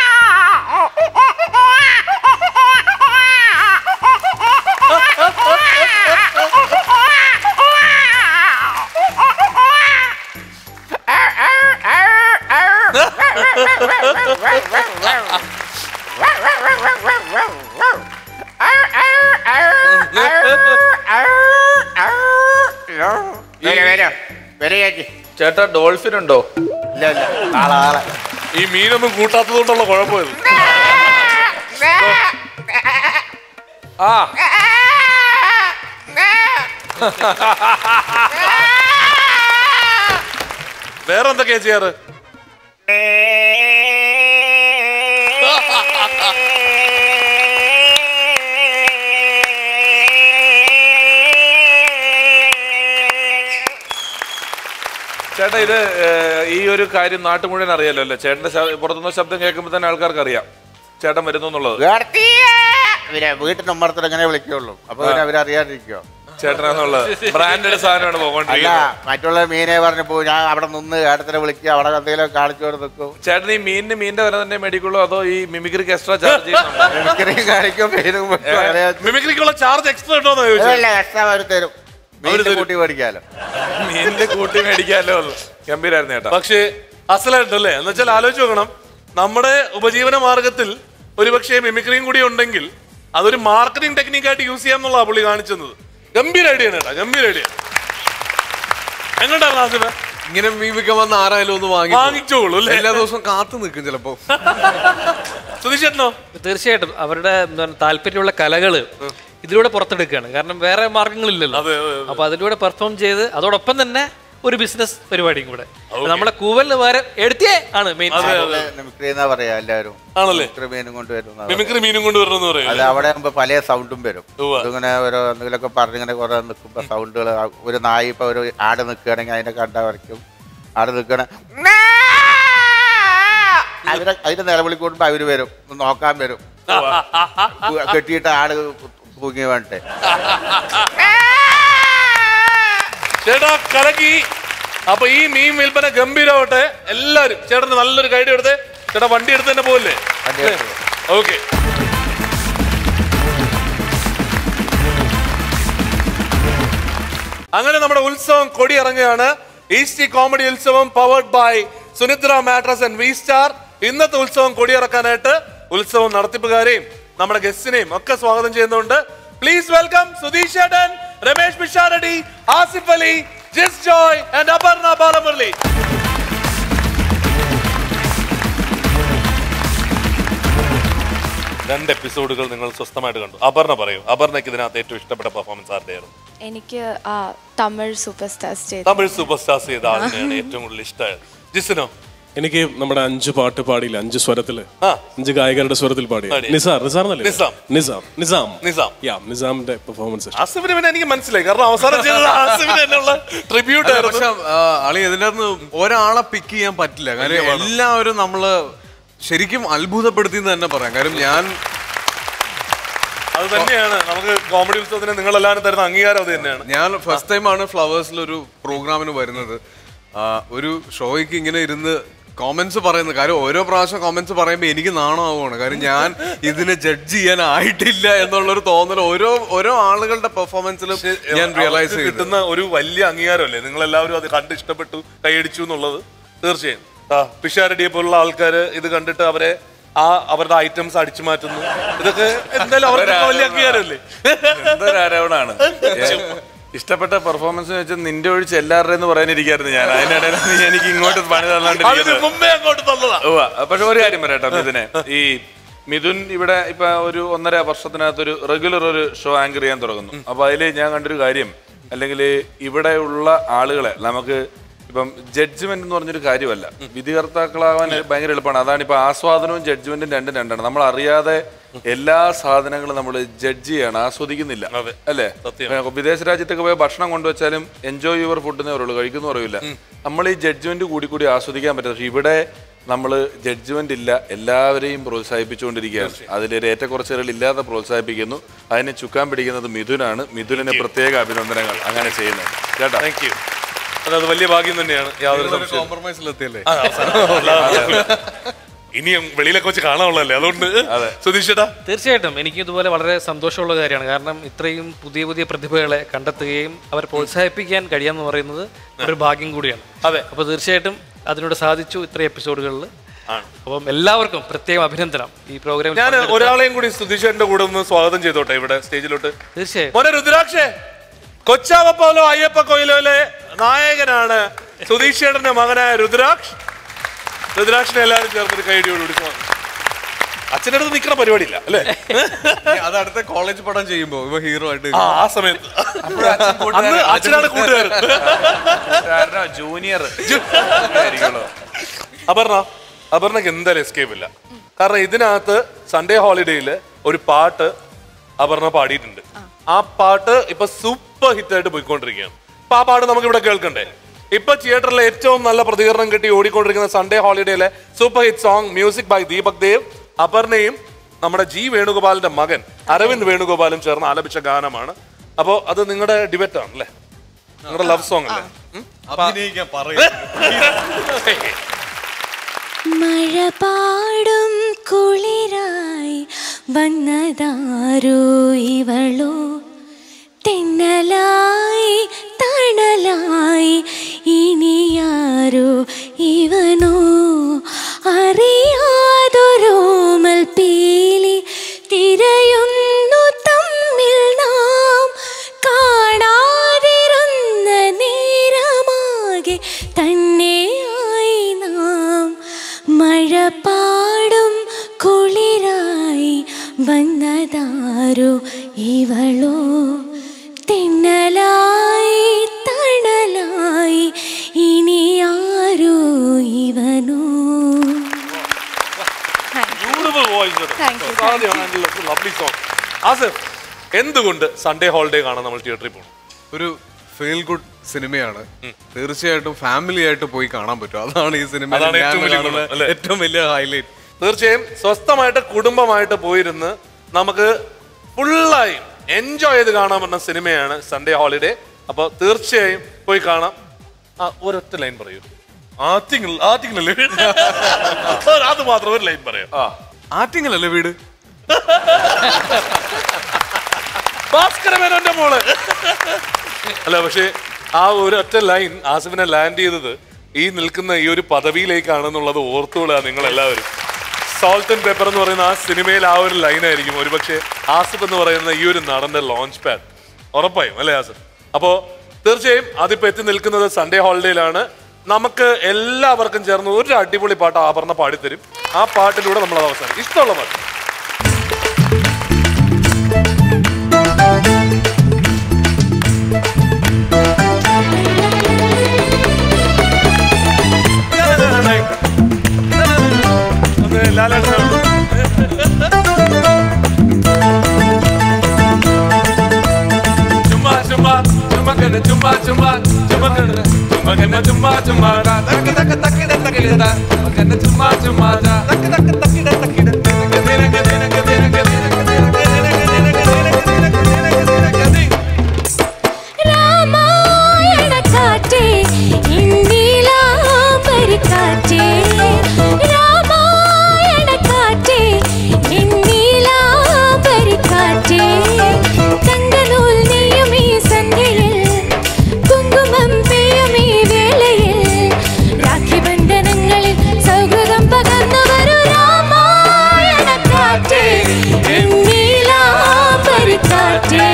വരൂ, വരൂ. വരൂ ചേച്ചി. ചേട്ടാ ഡോൾഫിൻ ഉണ്ടോ ഇല്ല ഇല്ല നാളെ നാളെ ഈ മീനൊന്നും കൂട്ടാത്തത് കൊണ്ടുള്ള കുഴപ്പമില്ല ആ വേറെ എന്തൊക്കെയാ ചെയ്യാറ് ചേട്ടാ ഇത് ഏഹ്, ഈ ഒരു കാര്യം നാട്ടു മുഴുവൻ അറിയാലോ അല്ലേ ചേട്ടന്റെ ശ- പുറത്തുനിന്ന് ശബ്ദം കേൾക്കുമ്പോൾ തന്നെ ആൾക്കാർക്ക് അറിയാം ചേട്ടൻ വരുന്നു എന്നുള്ളത് ഇവരെ വീട്ടിന് ഉമ്മറത്തോട് എങ്ങനെ വിളിക്കുള്ളൂ അപ്പൊ പിന്നെ അവരറിയാതിരിക്കോ ചേട്ടനാന്നുള്ളത് ബ്രാൻഡഡ് സാധനമാണ് അല്ല പോകൊണ്ടിരിക്കുന്നത് മറ്റുള്ള മീനെ പറഞ്ഞപ്പോ ഞാൻ അവിടെ നിന്ന് ഏടത്തിനെ വിളിക്കുക അവിടെ എന്തെങ്കിലും കാണിച്ചു കൊണ്ട് നിൽക്കും ചേട്ടൻ ഈ മീനിന് മീനിന്റെ വില തന്നെ മേടിക്കുള്ളൂ അതോ ഈ മിമിക്രിക്ക് എക്സ്ട്രാ ചാർജ് ചെയ്യുന്നുണ്ടോ മിമിക്രി കാണിക്കും മീനും വെക്കും. അങ്ങനെ മിമിക്രിക്കുള്ള ചാർജ് എക്സ്ട്രാ ഉണ്ടോന്ന് ഇല്ല, ചോദിച്ചു എക്സ്ട്രാ അവർ തരും മീനിന്റെ കൂട്ടി മേടിക്കാലോ മീനിന്റെ കൂട്ടി മേടിക്കാമല്ലോ ഗംഭീരായിരുന്നു ചേട്ടാ പക്ഷേ അസലായിട്ടല്ലേ എന്ന് വെച്ചാൽ ആലോചിച്ച് നോക്കണം നമ്മുടെ ഉപജീവന മാർഗത്തിൽ ഒരുപക്ഷെ മിമിക്രിയും കൂടി ഉണ്ടെങ്കിൽ അതൊരു മാർക്കറ്റിംഗ് ടെക്നിക്കായിട്ട് യൂസ് ചെയ്യാന്നുള്ള പുള്ളി കാണിച്ചത് ഗംഭീര ഐഡിയ ആണ് കേട്ടാ ഗംഭീര ഐഡിയ എങ്ങോട്ടാണ് ആസിഫ് ഇങ്ങനെ മീൻ വിൽക്കാൻ വന്ന ആരായാലും ഒന്ന് വാങ്ങി വാങ്ങിച്ചോളൂ അല്ലേ? എല്ലാ ദിവസവും കാത്തു നിൽക്കും ചിലപ്പോ സുധീഷേട്ടനോ തീർച്ചയായിട്ടും അവരുടെ എന്താണ് താല്പര്യമുള്ള കലകള് ഇതിലൂടെ പുറത്തെടുക്കുകയാണ് കാരണം വേറെ മാർഗങ്ങളില്ലല്ലോ അപ്പൊ അതിലൂടെ പെർഫോം ചെയ്ത് അതോടൊപ്പം തന്നെ ഒരു ബിസിനസ് പരിപാടിയും കൂടെ നമ്മുടെ കൂവലിന് വേറെ എടുത്തേ ആണ് മെയിൻ മിമിക്രി എന്നാ പറയാ എല്ലാവരും ആണല്ലേ? മിമിക്രി മീനും കൊണ്ടുവരുന്ന മിമിക്രി മീനും കൊണ്ടുവരണമെന്ന് പറയും അത് അവിടെ ആകുമ്പോ പല സൗണ്ടും വരും ഇതിങ്ങനെ ഓരോ എന്തെങ്കിലുമൊക്കെ പറഞ്ഞിങ്ങനെ കുറെ നിൽക്കുമ്പോ സൗണ്ടുകൾ ഒരു നായി ഇപ്പൊ ഒരു ആട് നിൽക്കുകയാണെങ്കിൽ അതിനെ കണ്ടാ വരയ്ക്കും ആട് നിൽക്കണ അതിനെ അതിന്റെ നിലവിളി കൂടുമ്പോ അവര് വരും ഒന്ന് നോക്കാൻ വരും കെട്ടിയിട്ട് ആട് തൂങ്ങി വേണ്ടേ ചേട്ടാ കലക്കി അപ്പൊ ഈ മീൻ വിൽപ്പന ഗംഭീരമാവട്ടെ എല്ലാരും ചേട്ടന് നല്ലൊരു കൈഡി എടുത്ത് ചേട്ടാ വണ്ടി എടുത്ത് തന്നെ പോകില്ലേ ഓക്കെ അങ്ങനെ നമ്മുടെ ഉത്സവം കൊടി ഇറങ്ങുകയാണ് ഈസ്റ്റി കോമഡി ഉത്സവം powered by Sunitra mattress and V star ഇന്നത്തെ ഉത്സവം കൊടിയിറക്കാനായിട്ട് ഉത്സവം നടത്തിപ്പുകാരെയും നമ്മുടെ ഗസ്റ്റിനെയും ഒക്കെ സ്വാഗതം ചെയ്യുന്നുണ്ട് പ്ലീസ് വെൽക്കം സുധീഷ് ചേട്ടൻ രമേഷ് പിഷാരടി ആസിഫ് അലി ജിസ് ജോയ് ആൻഡ് അപർണ ബാലമുരളി രണ്ട് എപ്പിസോഡുകൾ നിങ്ങൾ സ്വസ്ഥമായിട്ട് കണ്ടു അപർണ പറയൂ അപർണയ്ക്ക് ഇതിനകത്ത് ഏറ്റവും ഇഷ്ടപ്പെട്ട പെർഫോമൻസ് ആരുടെയായിരുന്നു എനിക്ക് ആ തമിഴ് സൂപ്പർ സ്റ്റാർസ് ചെയ്തു തമിഴ് സൂപ്പർ സ്റ്റാർസ് ചെയ്ത ആളിനെയാണ് ഏറ്റവും കൂടുതൽ ഇഷ്ടമായത് ജിസിനോ എനിക്ക് നമ്മുടെ അഞ്ച് പാട്ട് പാടിയില്ല അഞ്ച് സ്വരത്തില് അഞ്ച് ഗായകരുടെ സ്വരത്തിൽ പാടി പാടി. നിസാർ നിസാർ എന്നല്ലേ നിസാം. നിസാം നിസാം നിസാം യാ നിസാമിന്റെ പെർഫോമൻസ് ആസിഫിന് പിന്നെ എനിക്ക് മനസ്സിലായി കാരണം അവസാനം ചെയ്തത് ആസിഫിന് എന്നുള്ള ട്രിബ്യൂട്ട് അല്ല, ആയിരുന്നു പക്ഷെ ആ, അളി ഇതിനകത്ത് ഒരാളെ പിക്ക് ചെയ്യാൻ പറ്റില്ല കാര്യം എല്ലാവരും നമ്മള് ശരിക്കും അത്ഭുതപ്പെടുത്തി എന്ന് തന്നെ പറയാം കാര്യം ഞാൻ അത് തന്നെയാണ് നമുക്ക് കോമഡി ഉത്സവത്തിന് നിങ്ങൾ എല്ലാവരും തരുന്ന അംഗീകാരം അത് തന്നെയാണ് ഞാൻ ഫസ്റ്റ് ടൈമാണ് ഫ്ലവേഴ്സിൽ ഒരു പ്രോഗ്രാമിന് വരുന്നത് ആ, ഒരു ഷോയ്ക്ക് ഇങ്ങനെ ഇരുന്ന് കോമന്റ്സ് പറയുന്നത് കാര്യം ഓരോ പ്രാവശ്യം കോമന്റ്സ് പറയുമ്പോൾ എനിക്ക് നാണമാവുകയാണ് കാര്യം ഞാൻ ഇതിനെ ജഡ്ജ് ചെയ്യാൻ ആയിട്ടില്ല എന്നുള്ളൊരു തോന്നൽ ഓരോ ഓരോ ആളുകളുടെ പെർഫോമൻസിലും ഞാൻ റിയലൈസ് അവർക്ക് ചെയ്തു കിട്ടുന്ന ഒരു വലിയ അംഗീകാരമല്ലേ നിങ്ങൾ എല്ലാവരും അത് കണ്ട് ഇഷ്ടപ്പെട്ടു കൈയടിച്ചു എന്നുള്ളത് തീർച്ചയായും ആ പിഷാരടിയെ പോലുള്ള ആൾക്കാർ ഇത് കണ്ടിട്ട് അവരെ ആ അവരുടെ ഐറ്റംസ് അടിച്ചു മാറ്റുന്നു ഇതൊക്കെ എന്തായാലും അവർക്ക് വലിയ അംഗീകാരമല്ലേ എന്തൊരു ആരോപണമാണ് ഇഷ്ടപ്പെട്ട പെർഫോമൻസ് വെച്ചാൽ നിന്റെ ഒഴിച്ച് എല്ലാവരുടെയും എന്ന് പറയാനിരിക്കായിരുന്നു ഞാൻ അതിനിടയിൽ നീ എനിക്ക് ഇങ്ങോട്ട് പണി അതിന് തന്നാണ്ട് മുമ്പേ അങ്ങോട്ട് തന്നതാ പക്ഷെ ഒരു കാര്യം പറയട്ടെ മിഥുനെ ഈ മിഥുൻ ഇവിടെ ഇപ്പൊ ഒരു ഒന്നര വർഷത്തിനകത്ത് ഒരു റെഗുലർ ഒരു ഷോ ആങ്കർ ചെയ്യാൻ തുടങ്ങുന്നു അപ്പൊ അതിൽ ഞാൻ കണ്ടൊരു കാര്യം അല്ലെങ്കിൽ ഇവിടെയുള്ള ആളുകളെ നമുക്ക് ഇപ്പം ജഡ്ജ്മെന്റ് എന്ന് പറഞ്ഞൊരു കാര്യമല്ല വിധികർത്താക്കളാവാൻ ഭയങ്കര എളുപ്പമാണ് അതാണ് ഇപ്പൊ ആസ്വാദനവും ജഡ്ജ്മെന്റും രണ്ടും രണ്ടാണ് നമ്മൾ അറിയാതെ എല്ലാ സാധനങ്ങളും നമ്മൾ ജഡ്ജ് ചെയ്യാണ് ആസ്വദിക്കുന്നില്ല അല്ലേ ഇപ്പൊ വിദേശ രാജ്യത്തൊക്കെ പോയി ഭക്ഷണം കൊണ്ടുവച്ചാലും എൻജോയ് യുവർ ഫുഡ് എന്നേ പറയുള്ളൂ കഴിക്കുന്നു പറയില്ല നമ്മൾ ഈ ജഡ്ജ്മെന്റ് കൂടി കൂടി ആസ്വദിക്കാൻ പറ്റും പക്ഷെ ഇവിടെ നമ്മൾ ജഡ്ജ്മെന്റ് ഇല്ല എല്ലാവരെയും പ്രോത്സാഹിപ്പിച്ചുകൊണ്ടിരിക്കുകയാണ് അതിലൊരു ഏറ്റക്കുറച്ചുകൾ ഇല്ലാതെ പ്രോത്സാഹിപ്പിക്കുന്നു അതിനെ ചുക്കാൻ പിടിക്കുന്നത് മിഥുനാണ് മിഥുനിന് പ്രത്യേക അഭിനന്ദനങ്ങൾ അങ്ങനെ ചെയ്യുന്നത് കേട്ടോ താങ്ക് യു അത് വലിയ ഭാഗ്യം തന്നെയാണ് യാതൊരു സംശയവും കോംപ്രമൈസിലെത്തിയല്ലേ ആ, അവസാനം. അല്ലാതെ ഇനിയും വെളിയിലൊക്കെ വെച്ച് കാണാനുള്ളതല്ലേ അതുകൊണ്ട് സുധീഷേട്ടാ തീർച്ചയായിട്ടും എനിക്ക് ഇതുപോലെ വളരെ സന്തോഷമുള്ള കാര്യമാണ് കാരണം ഇത്രയും പുതിയ പുതിയ പ്രതിഭകളെ കണ്ടെത്തുകയും അവരെ പ്രോത്സാഹിപ്പിക്കാൻ കഴിയാന്ന് പറയുന്നത് ഒരു ഭാഗ്യം കൂടിയാണ് അതെ അപ്പോൾ തീർച്ചയായിട്ടും അതിനോട് സാധിച്ചു ഇത്രയും എപ്പിസോഡുകളിൽ അപ്പം എല്ലാവർക്കും പ്രത്യേകം അഭിനന്ദനം ഈ പ്രോഗ്രാമിൽ ഞാൻ പങ്കെടുത്ത- ഒരാളെയും കൂടി സുധീഷേട്ടന്റെ കൂടെ ഒന്ന് സ്വാഗതം ചെയ്തോട്ടെ ഇവിടെ സ്റ്റേജിലോട്ട് തീർച്ചയായും മോനെ രുദ്രാക്ഷേ കൊച്ചാവപ്പോലോ അയ്യപ്പ കൊയിലോലെ നായകനാണ് സുധീഷേട്ടന്റെ മകനായ രുദ്രാക്ഷ് രുദ്രാക്ഷിനെ എല്ലാവരും ചേർന്നൊരു കൈഡിയോടുകൂടി സ്വാഗതം അച്ഛൻ്റെ അടുത്ത് നിൽക്കുന്ന പരിപാടിയില്ല അല്ലേ അത് അടുത്ത കോളേജ് പടം ചെയ്യുമ്പോ ഇവ ഹീറോ ആയിട്ട് ആ ആ സമയത്ത് അന്ന് അച്ഛനാണ് കൂട്ടുകാരൻ ജൂനിയർ അപർണ അപർണക്ക് എന്തായാലും എസ്കേപ്പ് ഇല്ല കാരണം ഇതിനകത്ത് സൺഡേ ഹോളിഡേയിൽ ഒരു പാട്ട് അപർണ പാടിയിട്ടുണ്ട് ആ പാട്ട് ഇപ്പൊ സൂപ്പർ ഹിറ്റ് ആയിട്ട് പോയിക്കൊണ്ടിരിക്കുകയാണ് അപ്പൊ ആ പാട്ട് നമുക്ക് ഇവിടെ കേൾക്കണ്ടേ ഇപ്പൊ തിയേറ്ററിലെ ഏറ്റവും നല്ല പ്രതികരണം കിട്ടി ഓടിക്കൊണ്ടിരിക്കുന്ന സൺഡേ ഹോളിഡേയിലെ super hit song music by Deepak Dev അപർണയും നമ്മുടെ ജി വേണുഗോപാലിന്റെ മകൻ അരവിന്ദ് വേണുഗോപാലും ചേർന്ന് ആലപിച്ച ഗാനമാണ് അപ്പോ അത് നിങ്ങളുടെ ഡിബറ്റ് ആണ് അല്ലേ നിങ്ങളുടെ ലവ് സോങ് അല്ലേ ഉം? അഭിനയിക്കാൻ പറയും മഴ പാടും കുളിരായി വന്നതാരോ ഇവളോ തെന്നലായി തണലായി ഇനിയാരോ ഇവനോ അറിയാതൊരോമൽ പീലി തിരയുന്നു തമ്മിൽ നാം കാണാതിരുന്ന നേരമാകെ തന്നെയായി നാം മഴ പാടും കുളിരായി വന്നതാരോ ഇവളോ തെന്നലായി തണലായി ഇനി ആരോ ഇവനോ beautiful voice Thank you, lovely song Asif എന്തുകൊണ്ട് സൺഡേ ഹോളിഡേ കാണാൻ നമ്മൾ തിയേറ്ററിൽ പോകണം ഒരു ഫീൽ ഗുഡ് സിനിമയാണ് തീർച്ചയായിട്ടും ഫാമിലി ആയിട്ട് പോയി കാണാൻ പറ്റും അതാണ് ഈ സിനിമ അതാണ് ഏറ്റവും വലിയ ഗുണം, അല്ലേ? ഏറ്റവും വലിയ ഹൈലൈറ്റ് തീർച്ചയായും സ്വസ്ഥമായിട്ട് കുടുംബമായിട്ട് പോയിരുന്ന് നമുക്ക് ഫുള്ളായി എൻജോയ് ചെയ്ത് കാണാൻ പറ്റുന്ന സിനിമയാണ് സൺഡേ ഹോളിഡേ അപ്പൊ തീർച്ചയായും പോയി കാണാം ആ ഒരൊറ്റ ലൈൻ പറയൂ ആറ്റിങ്ങൽ ആറ്റിങ്ങലല്ലേ അത് മാത്രം ഒരു ലൈൻ പറയാം ആറ്റിങ്ങലല്ലേ വീട് ഭാസ്കരമേനോന്റെ മോള് അല്ല പക്ഷേ ആ ഒരു ഒറ്റ ലൈൻ ആസിഫിനെ ലാൻഡ് ചെയ്തത് ഈ നിൽക്കുന്ന ഈ ഒരു പദവിയിലേക്കാണെന്നുള്ളത് ഓർത്തുകൊള്ളുക നിങ്ങൾ എല്ലാവരും സോൾട്ട് ആൻഡ് പേപ്പർ എന്ന് പറയുന്ന ആ സിനിമയിൽ ആ ഒരു ലൈനായിരിക്കും ഒരുപക്ഷെ ആസിഫ് എന്ന് പറയുന്ന ഈ ഒരു നടന്റെ ലോഞ്ച് പാഡ് ഉറപ്പായും അല്ലേ ആസിഫ് അപ്പോ തീർച്ചയായും അതിപ്പോ എത്തി നിൽക്കുന്നത് സൺഡേ ഹോളിഡേയിലാണ് നമുക്ക് എല്ലാവർക്കും ചേർന്ന് ഒരു അടിപൊളി പാട്ട് ആഭരണ പാടിത്തരും ആ പാട്ടിലൂടെ നമ്മൾ അത് അവസാനം ഇഷ്ടമുള്ള പാട്ട് അത് ലാലേട്ടനാണ്. ചുമ്മാ ചുമ്മാ ചുമ്മാ കണ്ട് ചുമ്മാ ചുമ്മാ ചുമ്മാ കണ്ട് ചുമ്മാ കണ്ട് ചുമ്മാ ചുമ്മാ ഡാ, തക്ക് തക്ക് തക്കിട തക്കിട ഡാ, ചുമ്മാ കണ്ട് ചുമ്മാ ചുമ്മാ ഡാ, തക്ക് തക്ക് തക്കിട തക്കിട ദിനക ദിനക ദിനക ദിനക ദിനക ദിനക ദിനക ദിനക ദിനക ദിനക ദിനക ദിനക രാമായണ കാറ്റേ ഇന്നീലാംബരി കാറ്റേ രാമായണ കാറ്റേ ഇന്നീലാംബരി കാറ്റേ തങ്കനൂൽ നെയ്യും ഈ സന്ധ്യയിൽ കുങ്കുമം പെയ്യും ഈ വേളയിൽ രാഖി ബന്ധനങ്ങളിൽ സൗഹൃദം പകർന്നു വരൂ രാമായണ കാറ്റേ ഇന്നീലാംബരി കാറ്റേ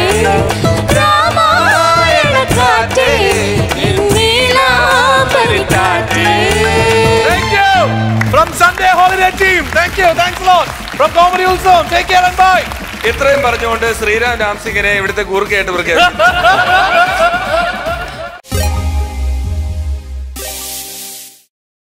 രാമായണ കാറ്റേ ഇന്നീലാംബരി കാറ്റേ Thank you from Sunday Holiday Team. Thank you. Thanks a lot. From Comedy Utsavam. Take care and bye. ഇത്രയും പറഞ്ഞുകൊണ്ട് ശ്രീരാം രാംസിംഗിനെ ഇവിടുത്തെ കൂർക്കയായിട്ട് പ്രഖ്യാപിച്ചു